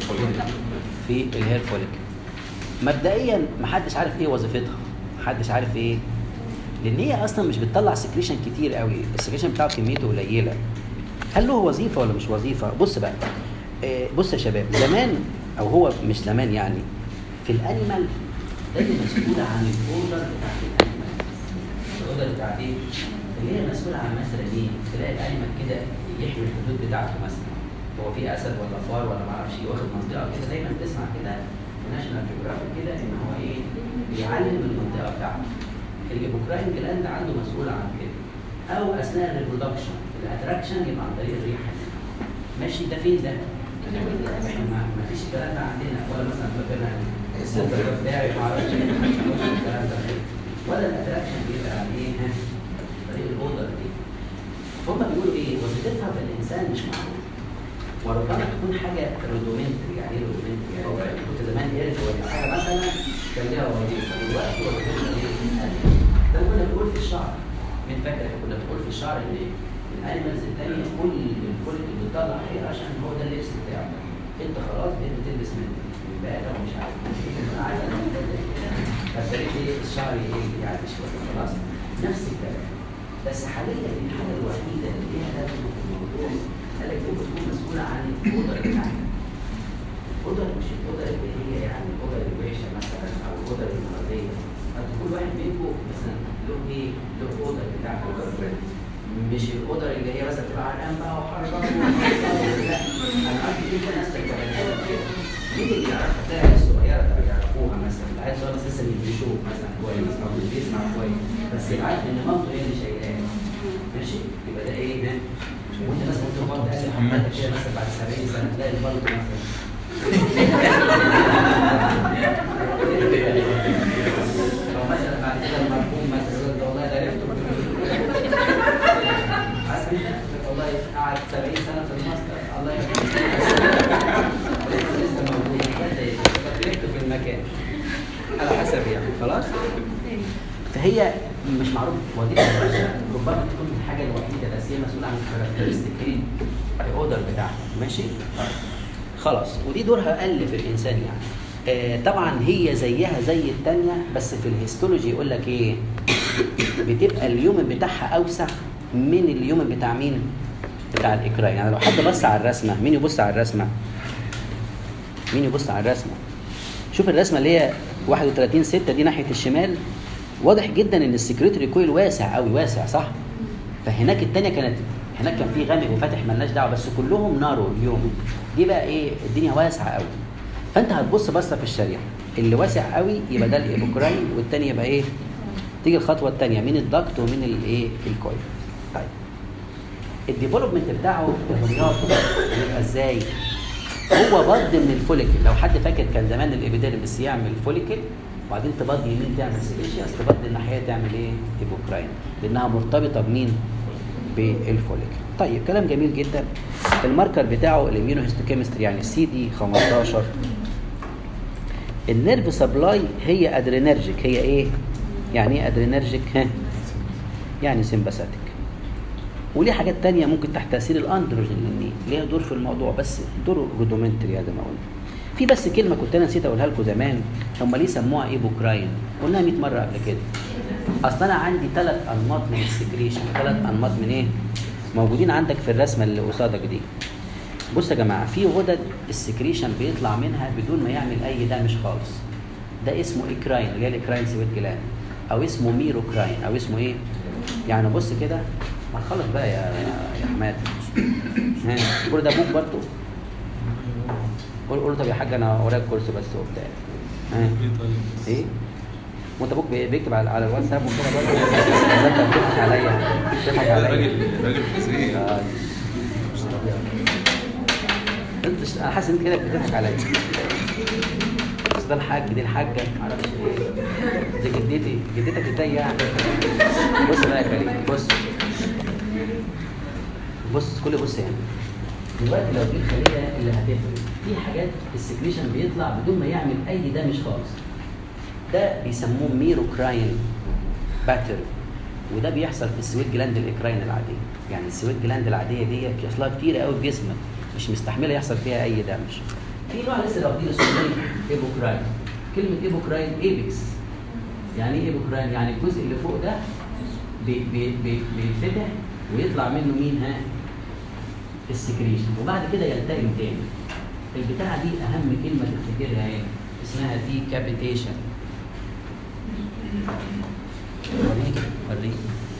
في الهير فوليك مبدئيا محدش عارف ايه وظيفتها محدش عارف ايه لان هي اصلا مش بتطلع سكريشن كتير قوي السكريشن بتاعه كميته قليله هل له وظيفه ولا مش وظيفه بص بقى آه، بص يا شباب زمان او هو مش زمان يعني في الانيمال ده اللي مسؤول عن الاوردر بتاعت الانيمال الاوردر بتاعت ايه اللي هي مسؤوله عن مثلا ايه تلاقي الانيمال كده يحمي الحدود بتاعته مثلا هو في اسد ولا فار ولا ما اعرفش ايه واخد منطقه كده دايما تسمع كده في ناشونال جيوغرافيك كده ان هو ايه بيعلم المنطقه بتاعته الايبوكراين جلاند عنده مسؤول عن كده او اثناء الريبرودكشن الاتراكشن يبقى عن طريق الريحه ماشي ده فين ده؟ احنا ما ما فيش الكلام ده عندنا ولا مثلا فاكرنا السنتر بتاعي ما اعرفش إيه، ما فيش الكلام ده ولا الاتراكشن بيبقى عن ايه ها؟ طريق الاوردر دي هم بيقولوا ايه؟ وظيفتها في الانسان مش معروف وربما تكون حاجه رودومنتري يعني ايه رودومنتري؟ يعني كنت زمان قرد ولا حاجه مثلا كان ليها وظيفه دلوقتي وظيفتها ايه؟ ده كنا بنقول في الشعر مين فاكر إحنا كنا بنقول في الشعر ان الانيمالز الثانيه كل الفولك اللي بتطلع حير عشان هو ده اللبس بتاعه انت خلاص بقيت بتلبس من من بقى ومش عارف ايه عايز فابتديت ايه الشعر ايه يعني شويه خلاص نفس الكلام بس حاليا الحاجه الوحيده اللي ليها لازمه في الموضوع قال لك انت تكون مسؤوله عن الاوضه بتاعتك الاوضه مش الاوضه اللي هي يعني الاوضه الوحشه مثلا او الاوضه المرضيه انت كل واحد منكم مثلا له ايه له اوضه بتاعته مش الاوضه اللي هي مثلا تبقى عرقان بقى وحر بقى لا انا قصدي انت نفسك كبني ادم كده مين اللي يعرفها تلاقي الصغيره اللي يعرفوها مثلا العيال الصغيره بس لسه بيدرسوه مثلا كويس او مش بيسمع كويس بس يبقى عارف ان مامته هي اللي شايلاه ماشي يبقى ده ايه ده وانت مثلا ممكن برضه تقلب حماتك كده مثلا بعد 70 سنه تلاقي البلط مثلا او مثلا بعد كده المرحوم مثلا يقول لك والله ده عرفته عارف انت والله قعد 70 سنه في الماستر الله يرحمه لسه موجود عرفته في المكان على حسب يعني خلاص فهي مش معروف وظيفتها ربما تكون الحاجه الوحيده بس هي مسؤوله عن الكاركترستيك ايه الاوردر بتاعها ماشي خلاص ودي دورها اقل في الانسان يعني آه طبعا هي زيها زي الثانيه بس في الهيستولوجي يقول لك ايه بتبقى اليوم بتاعها اوسع من اليوم بتاع مين بتاع الاكراه يعني لو حد بص على الرسمه مين يبص على الرسمه مين يبص على الرسمه شوف الرسمه اللي هي 31 6 دي ناحيه الشمال واضح جدا ان السكريتوري كويل واسع قوي واسع صح فهناك الثانيه كانت هناك كان في غامق وفاتح ملناش دعوه بس كلهم نارو اليوم دي بقى ايه الدنيا واسعه قوي فانت هتبص بصه في الشريحه اللي واسع قوي يبقى ده الايبوكراين والثاني يبقى ايه تيجي الخطوه الثانيه مين الدكت ومين الايه الكويل طيب الديفلوبمنت بتاعه الرياضي يبقى ازاي هو بض من الفوليكل لو حد فاكر كان زمان الابيديرمس يعمل فوليكل وبعدين تبض يمين تعمل سيليشياس تبض الناحيه تعمل ايه ايبوكراين لانها مرتبطه بمين بالفوليكل طيب كلام جميل جدا الماركر بتاعه الاميونوهيستوكيمستري يعني السي دي 15 النيرف سبلاي هي ادرينرجيك هي ايه يعني ايه ادرينرجيك ها يعني سمباثيك وليه حاجات تانية ممكن تحت تأثير الأندروجين لأن ليها دور في الموضوع بس دور رودومنتري زي ما قلنا. في بس كلمة كنت أنا نسيت أقولها لكم زمان هم ليه سموها إيبوكراين؟ قلناها 100 مرة قبل كده. أصل أنا عندي ثلاث أنماط من السكريشن، ثلاث أنماط من إيه؟ موجودين عندك في الرسمة اللي قصادك دي. بص يا جماعة في غدد السكريشن بيطلع منها بدون ما يعمل أي دمج خالص. ده اسمه إكراين اللي هي الإكراين سويت جلاند أو اسمه ميروكراين أو اسمه إيه؟ يعني بص كده ما تخلص بقى يا يا حماد ها قول ده ابوك برضه قول قول طب يا حاج انا وراك كورس بس وبتاع ها ايه وانت ابوك بي- بيكتب على على الواتساب وكده برضه ولا انت بتضحك عليا بتضحك عليا راجل راجل فظيع آه. انت ش- انا حاسس ان انت كده بتضحك عليا بس ده الحاج دي الحاجه معرفش ايه دي جدتي جدتك ازاي يعني بص بقى يا كريم بص بص كل بص يعني دلوقتي لو دي الخليه اللي هتفرق في حاجات السكريشن بيطلع بدون ما يعمل اي دامج خالص ده بيسموه ميروكراين باتر وده بيحصل في السويت جلاند الاكراين العاديه يعني السويت جلاند العاديه دي بيحصلها كتير قوي في جسمك مش مستحمله يحصل فيها اي دامج في نوع لسه واخدينه اسمه ايه؟ ايبوكراين كلمه ايبوكراين ايبكس يعني ايه ايبوكراين يعني الجزء اللي فوق ده بي بي بي بيتفتح ويطلع منه مين ها السكريشن وبعد كده يلتئم تاني البتاعه دي اهم كلمه تفتكرها ايه اسمها دي كابيتيشن وريك وريك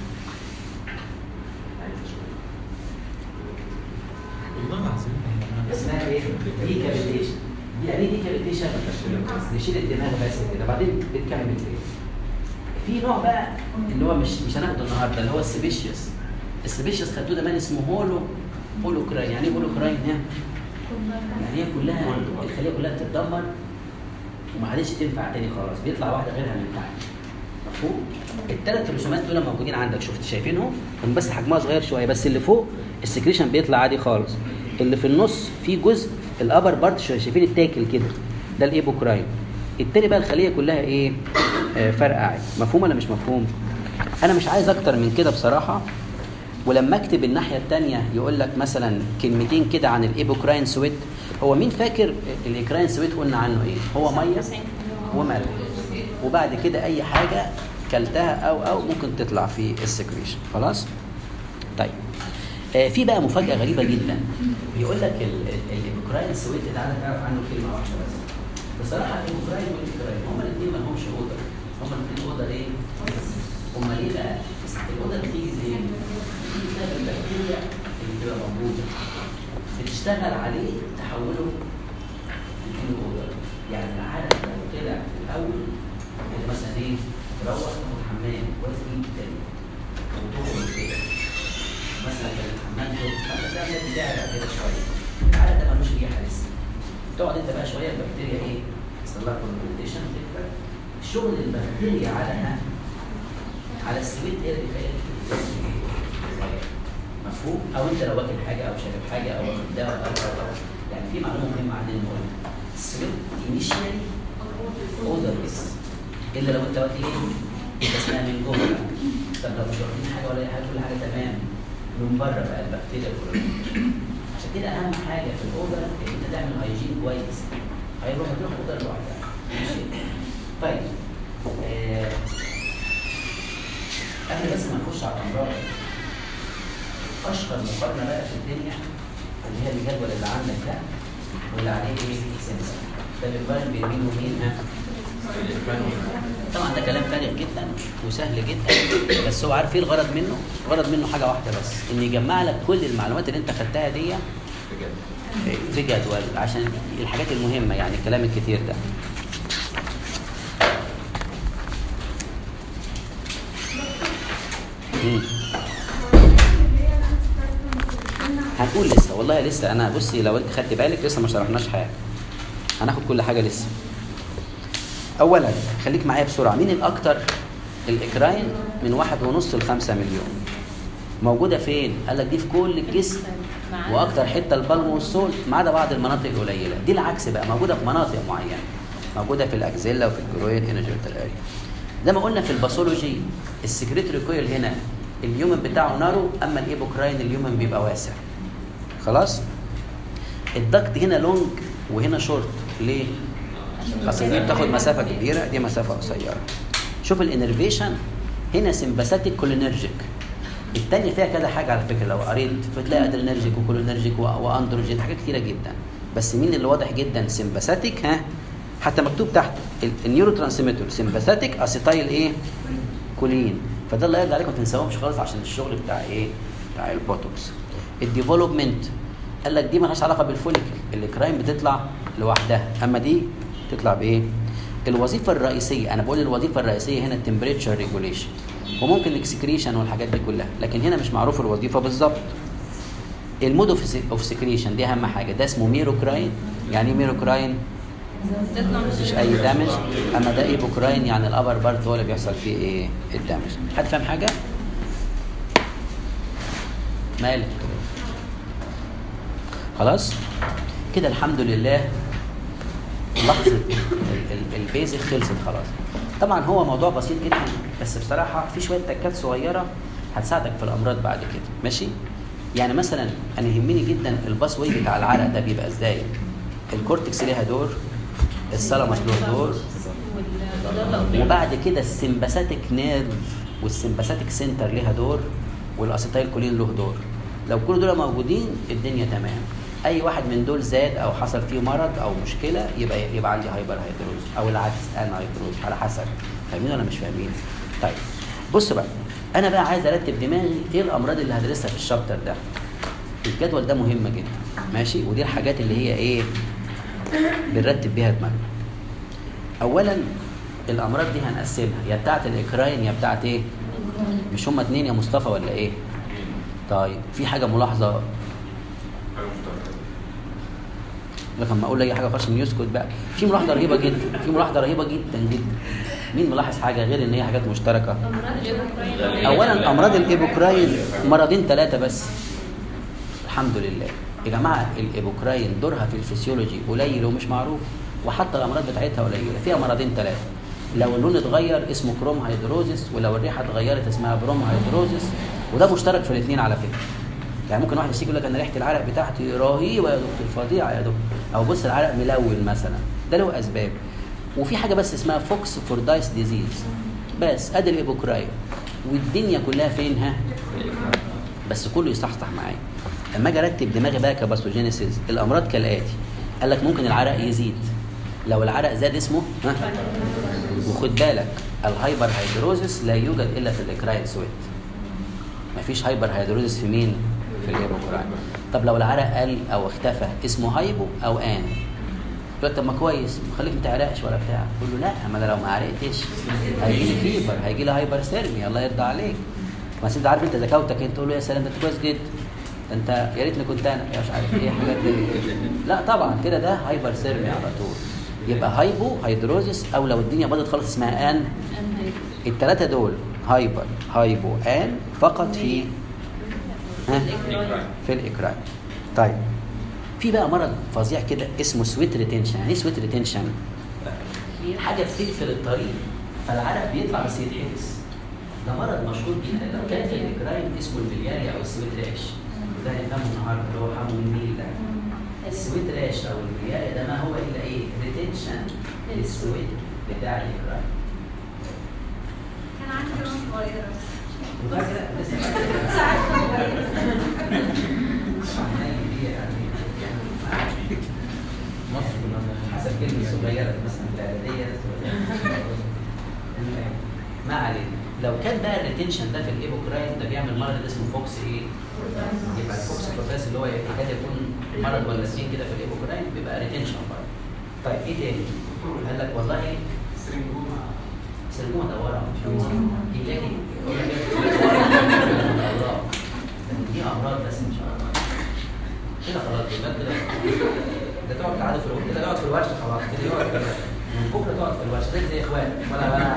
والله العظيم اسمها ايه؟ دي كابيتيشن دي يعني ايه دي كابيتيشن؟ نشيل الدماغ بس كده بعدين بتكمل تاني في نوع بقى اللي هو مش مش هناخده النهارده اللي هو السبيشيوس السبيشيوس خدوه زمان اسمه هولو هولو كراين يعني ايه هولو كراين هنا؟ يعني هي كلها الخليه كلها بتتدمر وما عادش تنفع تاني خلاص بيطلع واحده غيرها من تحت مفهوم؟ الثلاث رسومات دول موجودين عندك شفت شايفينهم؟ هم بس حجمها صغير شويه بس اللي فوق السكريشن بيطلع عادي خالص اللي في النص في جزء الابر بارت شايفين التاكل كده ده الايبوكراين التاني بقى الخليه كلها ايه؟ آه فرقعت مفهوم ولا مش مفهوم؟ انا مش عايز اكتر من كده بصراحه ولما اكتب الناحيه الثانيه يقول لك مثلا كلمتين كده عن الايبوكراين سويت هو مين فاكر الايكراين سويت قلنا عنه ايه؟ هو ميه وملح وبعد كده اي حاجه كلتها او او ممكن تطلع في السكريشن خلاص؟ طيب آه في بقى مفاجاه غريبه جدا بيقول لك الايبوكراين سويت تعالى تعرف عنه كلمه واحده بس بصراحه الايبوكراين والايكراين هما الاثنين ما لهمش اوضه هما الاثنين اوضه ايه؟ هما ليه بقى؟ الاوضه بتيجي ازاي؟ بتيجي بسبب البكتيريا اللي بتبقى موجوده بتشتغل عليه تحوله لكيلو اوضه يعني العدد لو طلع في الاول يعني مثلا ايه؟ تروح تاخد حمام كويس جدا وتخرج كده مثلا كان الحمام ده فانت تعمل بتعرق كده شويه العرق ده ملوش ريحه لسه تقعد انت بقى شويه البكتيريا ايه؟ يحصل لها كونفرتيشن تكبر شغل البكتيريا على على السويت هي اللي بتخلي مفهوم؟ او انت لو واكل حاجه او شارب حاجه او واخد دواء او او او يعني في معلومه مهمه عن المهم السويت انيشيالي اودرلس الا لو انت واكل ايه؟ انت اسمها من جوه بقى. طب لو مش واخدين حاجه ولا اي حاجه كل حاجه تمام من بره بقى البكتيريا كلها عشان كده اهم حاجه في الاوضه ان انت تعمل هايجين كويس هيروح تروح اوضه لوحدها ماشي طيب آه، قبل بس ما نخش على الامراض اشهر مقارنه بقى في الدنيا اللي هي الجدول اللي عندك ده واللي عليه ايه سنسر ده بيقارن بين مين ومين ها طبعا ده كلام فارغ جدا وسهل جدا بس هو عارف ايه الغرض منه؟ الغرض منه حاجه واحده بس ان يجمع لك كل المعلومات اللي انت خدتها دي بجد في جدول عشان الحاجات المهمه يعني الكلام الكتير ده مم. هنقول لسه والله لسه انا بصي لو انت خدت بالك لسه ما شرحناش حاجه هناخد كل حاجه لسه اولا خليك معايا بسرعه مين الاكتر الاكراين من واحد ونص لخمسة مليون موجوده فين قال لك دي في كل الجسم واكتر حته البلم والسول ما عدا بعض المناطق القليله دي العكس بقى موجوده في مناطق معينه موجوده في الاكزيلا وفي الجروين انرجيتال اريا زي ما قلنا في الباثولوجي السكريتوري كويل هنا اليومن بتاعه نارو اما الايبوكراين اليومن بيبقى واسع خلاص الدكت هنا لونج وهنا شورت ليه اصل دي بتاخد مسافه كبيره دي مسافه قصيره شوف الانرفيشن هنا سمباثيك كولينرجيك التانية فيها كذا حاجة على فكرة لو قريت فتلاقي ادرينرجيك وكولينرجيك و- واندروجين حاجات كتيرة جدا بس مين اللي واضح جدا سمباثيك ها حتى مكتوب تحت ال- النيورو ترانسميتر سمباثيك اسيتايل ايه كولين فده اللي يرجع عليكم ما تنساهمش خالص عشان الشغل بتاع ايه بتاع البوتوكس الديفلوبمنت قال لك دي مالهاش علاقه بالفوليك الكرايم بتطلع لوحدها اما دي تطلع بايه الوظيفه الرئيسيه انا بقول الوظيفه الرئيسيه هنا التمبريتشر ريجوليشن وممكن الاكسكريشن والحاجات دي كلها لكن هنا مش معروف الوظيفه بالظبط المود اوف سكريشن دي اهم حاجه ده اسمه ميروكراين يعني ايه ميروكراين تطلع مفيش اي دامج اما ده ايبوكراين يعني الابر بارت هو اللي بيحصل فيه ايه الدامج حد فاهم حاجه مالك خلاص كده الحمد لله لحظه ال- ال- البيزك خلصت خلاص طبعا هو موضوع بسيط جدا بس بصراحه في شويه تكات صغيره هتساعدك في الامراض بعد كده ماشي يعني مثلا انا يهمني جدا الباس واي بتاع العرق ده بيبقى ازاي الكورتكس ليها دور الثالاموس له دور وبعد كده السمباثيك نيرف والسمباثيك سنتر ليها دور والاسيتايل كولين له دور لو كل دول موجودين الدنيا تمام اي واحد من دول زاد او حصل فيه مرض او مشكله يبقى يبقى عندي هايبر هيدروز او العكس انا هيدروز على حسب فاهمين ولا مش فاهمين طيب بص بقى انا بقى عايز ارتب دماغي ايه الامراض اللي هدرسها في الشابتر ده الجدول ده مهم جدا ماشي ودي الحاجات اللي هي ايه بنرتب بيها دماغنا اولا الامراض دي هنقسمها يا بتاعه الاكراين يا بتاعه ايه مش هما اتنين يا مصطفى ولا ايه طيب في حاجه ملاحظه لكن ما اقول اي حاجه خالص يسكت بقى في ملاحظه رهيبه جدا في ملاحظه رهيبه جدا جدا مين ملاحظ حاجه غير ان هي حاجات مشتركه اولا امراض الايبوكراين مرضين ثلاثه بس الحمد لله يا جماعه الايبوكراين دورها في الفسيولوجي قليل ومش معروف وحتى الامراض بتاعتها قليله فيها مرضين ثلاثه لو اللون اتغير اسمه كروم هيدروزيس ولو الريحه اتغيرت اسمها بروم هيدروزيس وده مشترك في الاثنين على فكره يعني ممكن واحد يجي يقول لك انا ريحه العرق بتاعتي رهيبه يا دكتور فظيعه يا دكتور او بص العرق ملون مثلا ده له اسباب وفي حاجه بس اسمها فوكس فوردايس ديزيز بس ادي الايبوكراين والدنيا كلها فين ها بس كله يصحصح معايا لما اجي ارتب دماغي بقى كباثوجينيسيس الامراض كالاتي قال لك ممكن العرق يزيد لو العرق زاد اسمه ها وخد بالك الهايبر هيدروزيس لا يوجد الا في الاكراين سويت مفيش هايبر هيدروزيس في مين في الايبوكراين طب لو العرق قل او اختفى اسمه هايبو او ان يقول لك طب ما كويس خليك ما تعرقش ولا بتاع تقول له لا ما انا لو ما عرقتش هيجي لي فيبر هيجي لي هايبر سيرمي الله يرضى عليك بس انت عارف انت ذكاوتك انت تقول له يا سلام ده انت كويس جدا ده انت يا ريتني كنت انا يا مش عارف ايه حاجات دي لا طبعا كده ده هايبر سيرمي على طول يبقى هايبو هيدروزيس او لو الدنيا باظت خالص اسمها ان الثلاثه دول هايبر هايبو ان فقط في ها في الاكرام طيب في بقى مرض فظيع كده اسمه سويت ريتنشن يعني ايه سويت ريتنشن حاجه بتقفل الطريق فالعرق بيطلع بس يتحبس ده مرض مشهور جدا لو كان في الاكراين اسمه البلياريا او السويت راش وده هنفهمه النهارده اللي هو حمو النيل ده السويت راش او البلياريا ده ما هو الا ايه ريتنشن للسويت بتاع الاكراين كان عندي وانا صغيرة بس وفاكره لسه ساعات صغيرة مصر كلها حسب كلمة صغيرة مثلا في الإعدادية ما علينا لو كان بقى الريتنشن ده في الايبوكراين ده بيعمل مرض اسمه فوكس ايه؟ يبقى الفوكس بروفاس اللي هو يكاد يكون مرض ولا اثنين كده في الايبوكراين بيبقى ريتنشن برضه. طيب ايه تاني؟ قال لك والله سرجومة دورة يلاقي الله دي امراض بس ان شاء الله كده خلاص يبقى كده ده تقعد قاعده في الورشه كده تقعد في الورشه خلاص كده يقعد في الورشة. من بكره تقعد في الورشه زي زي اخوان ولا ولا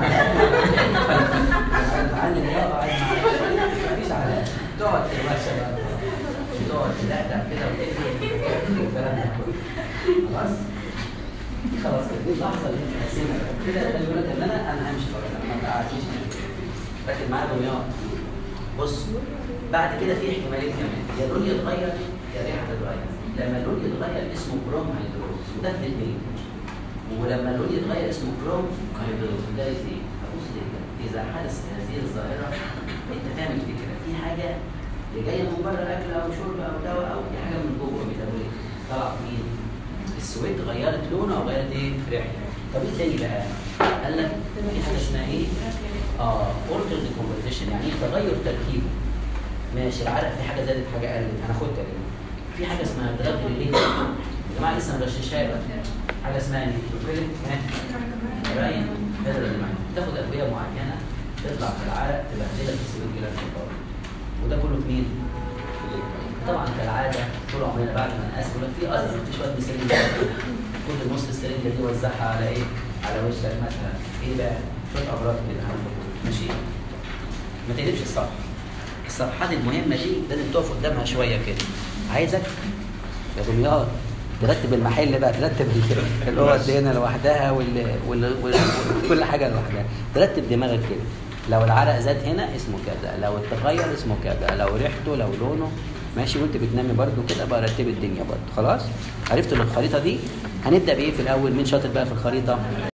اتعلم يلا عايز مفيش علاج تقعد في الورشه بقى تقعد تدقدق كده وتقفل والكلام ده كله خلاص خلاص كده دي اللحظه اللي انت هتسيبها كده ده يقول لك ان انا انا همشي خلاص انا ما قعدتش ركز معايا دمياط بص بعد كده في احتمالين كمان يا اللون يتغير يا الريحه تتغير لما اللون يتغير اسمه كروم هيدروز وده في الاثنين ولما اللون يتغير اسمه كروم هيدروز ده الاثنين ابص كده اذا حدث هذه الظاهره انت فاهم الفكره في حاجه اللي جايه من بره اكل او شرب او دواء او في حاجه من جوه ميتابوليك طلعت مين؟ السويد غيرت لونه او غيرت ايه؟ ريحته طب ايه تاني بقى؟ قال لك في حاجه اسمها ايه؟ اه اورتر ديكومبوزيشن يعني ايه تغير تركيبه ماشي العرق في حاجه زادت حاجه قلت هناخدها دي في حاجه اسمها دراج ريليتد يا جماعه لسه ما غششها بقى حاجه اسمها نيوكليك راين هذا المعنى تاخد ادويه معينه تطلع في العرق تبهدلك في السبيل جلاند وده كله في مين؟ طبعا كالعاده طول عمرنا بعد ما نقاس يقول لك في ازرق في شويه مسلين كل نص السرنجه دي وزعها على ايه؟ على وشك مثلا ايه بقى؟ شويه امراض كده هناخدها. ماشي؟ ما تقلبش الصفحه الصفحات المهمه دي لازم تقف قدامها شويه كده عايزك يا دمياط ترتب المحل بقى ترتب ال- الاوض دي هنا لوحدها وال... وال... وال... وكل حاجه لوحدها ترتب دماغك كده لو العرق زاد هنا اسمه كذا لو اتغير اسمه كذا لو ريحته لو لونه ماشي وانت بتنامي برده كده بقى رتبي الدنيا برده خلاص عرفتوا الخريطه دي هنبدا بايه في الاول مين شاطر بقى في الخريطه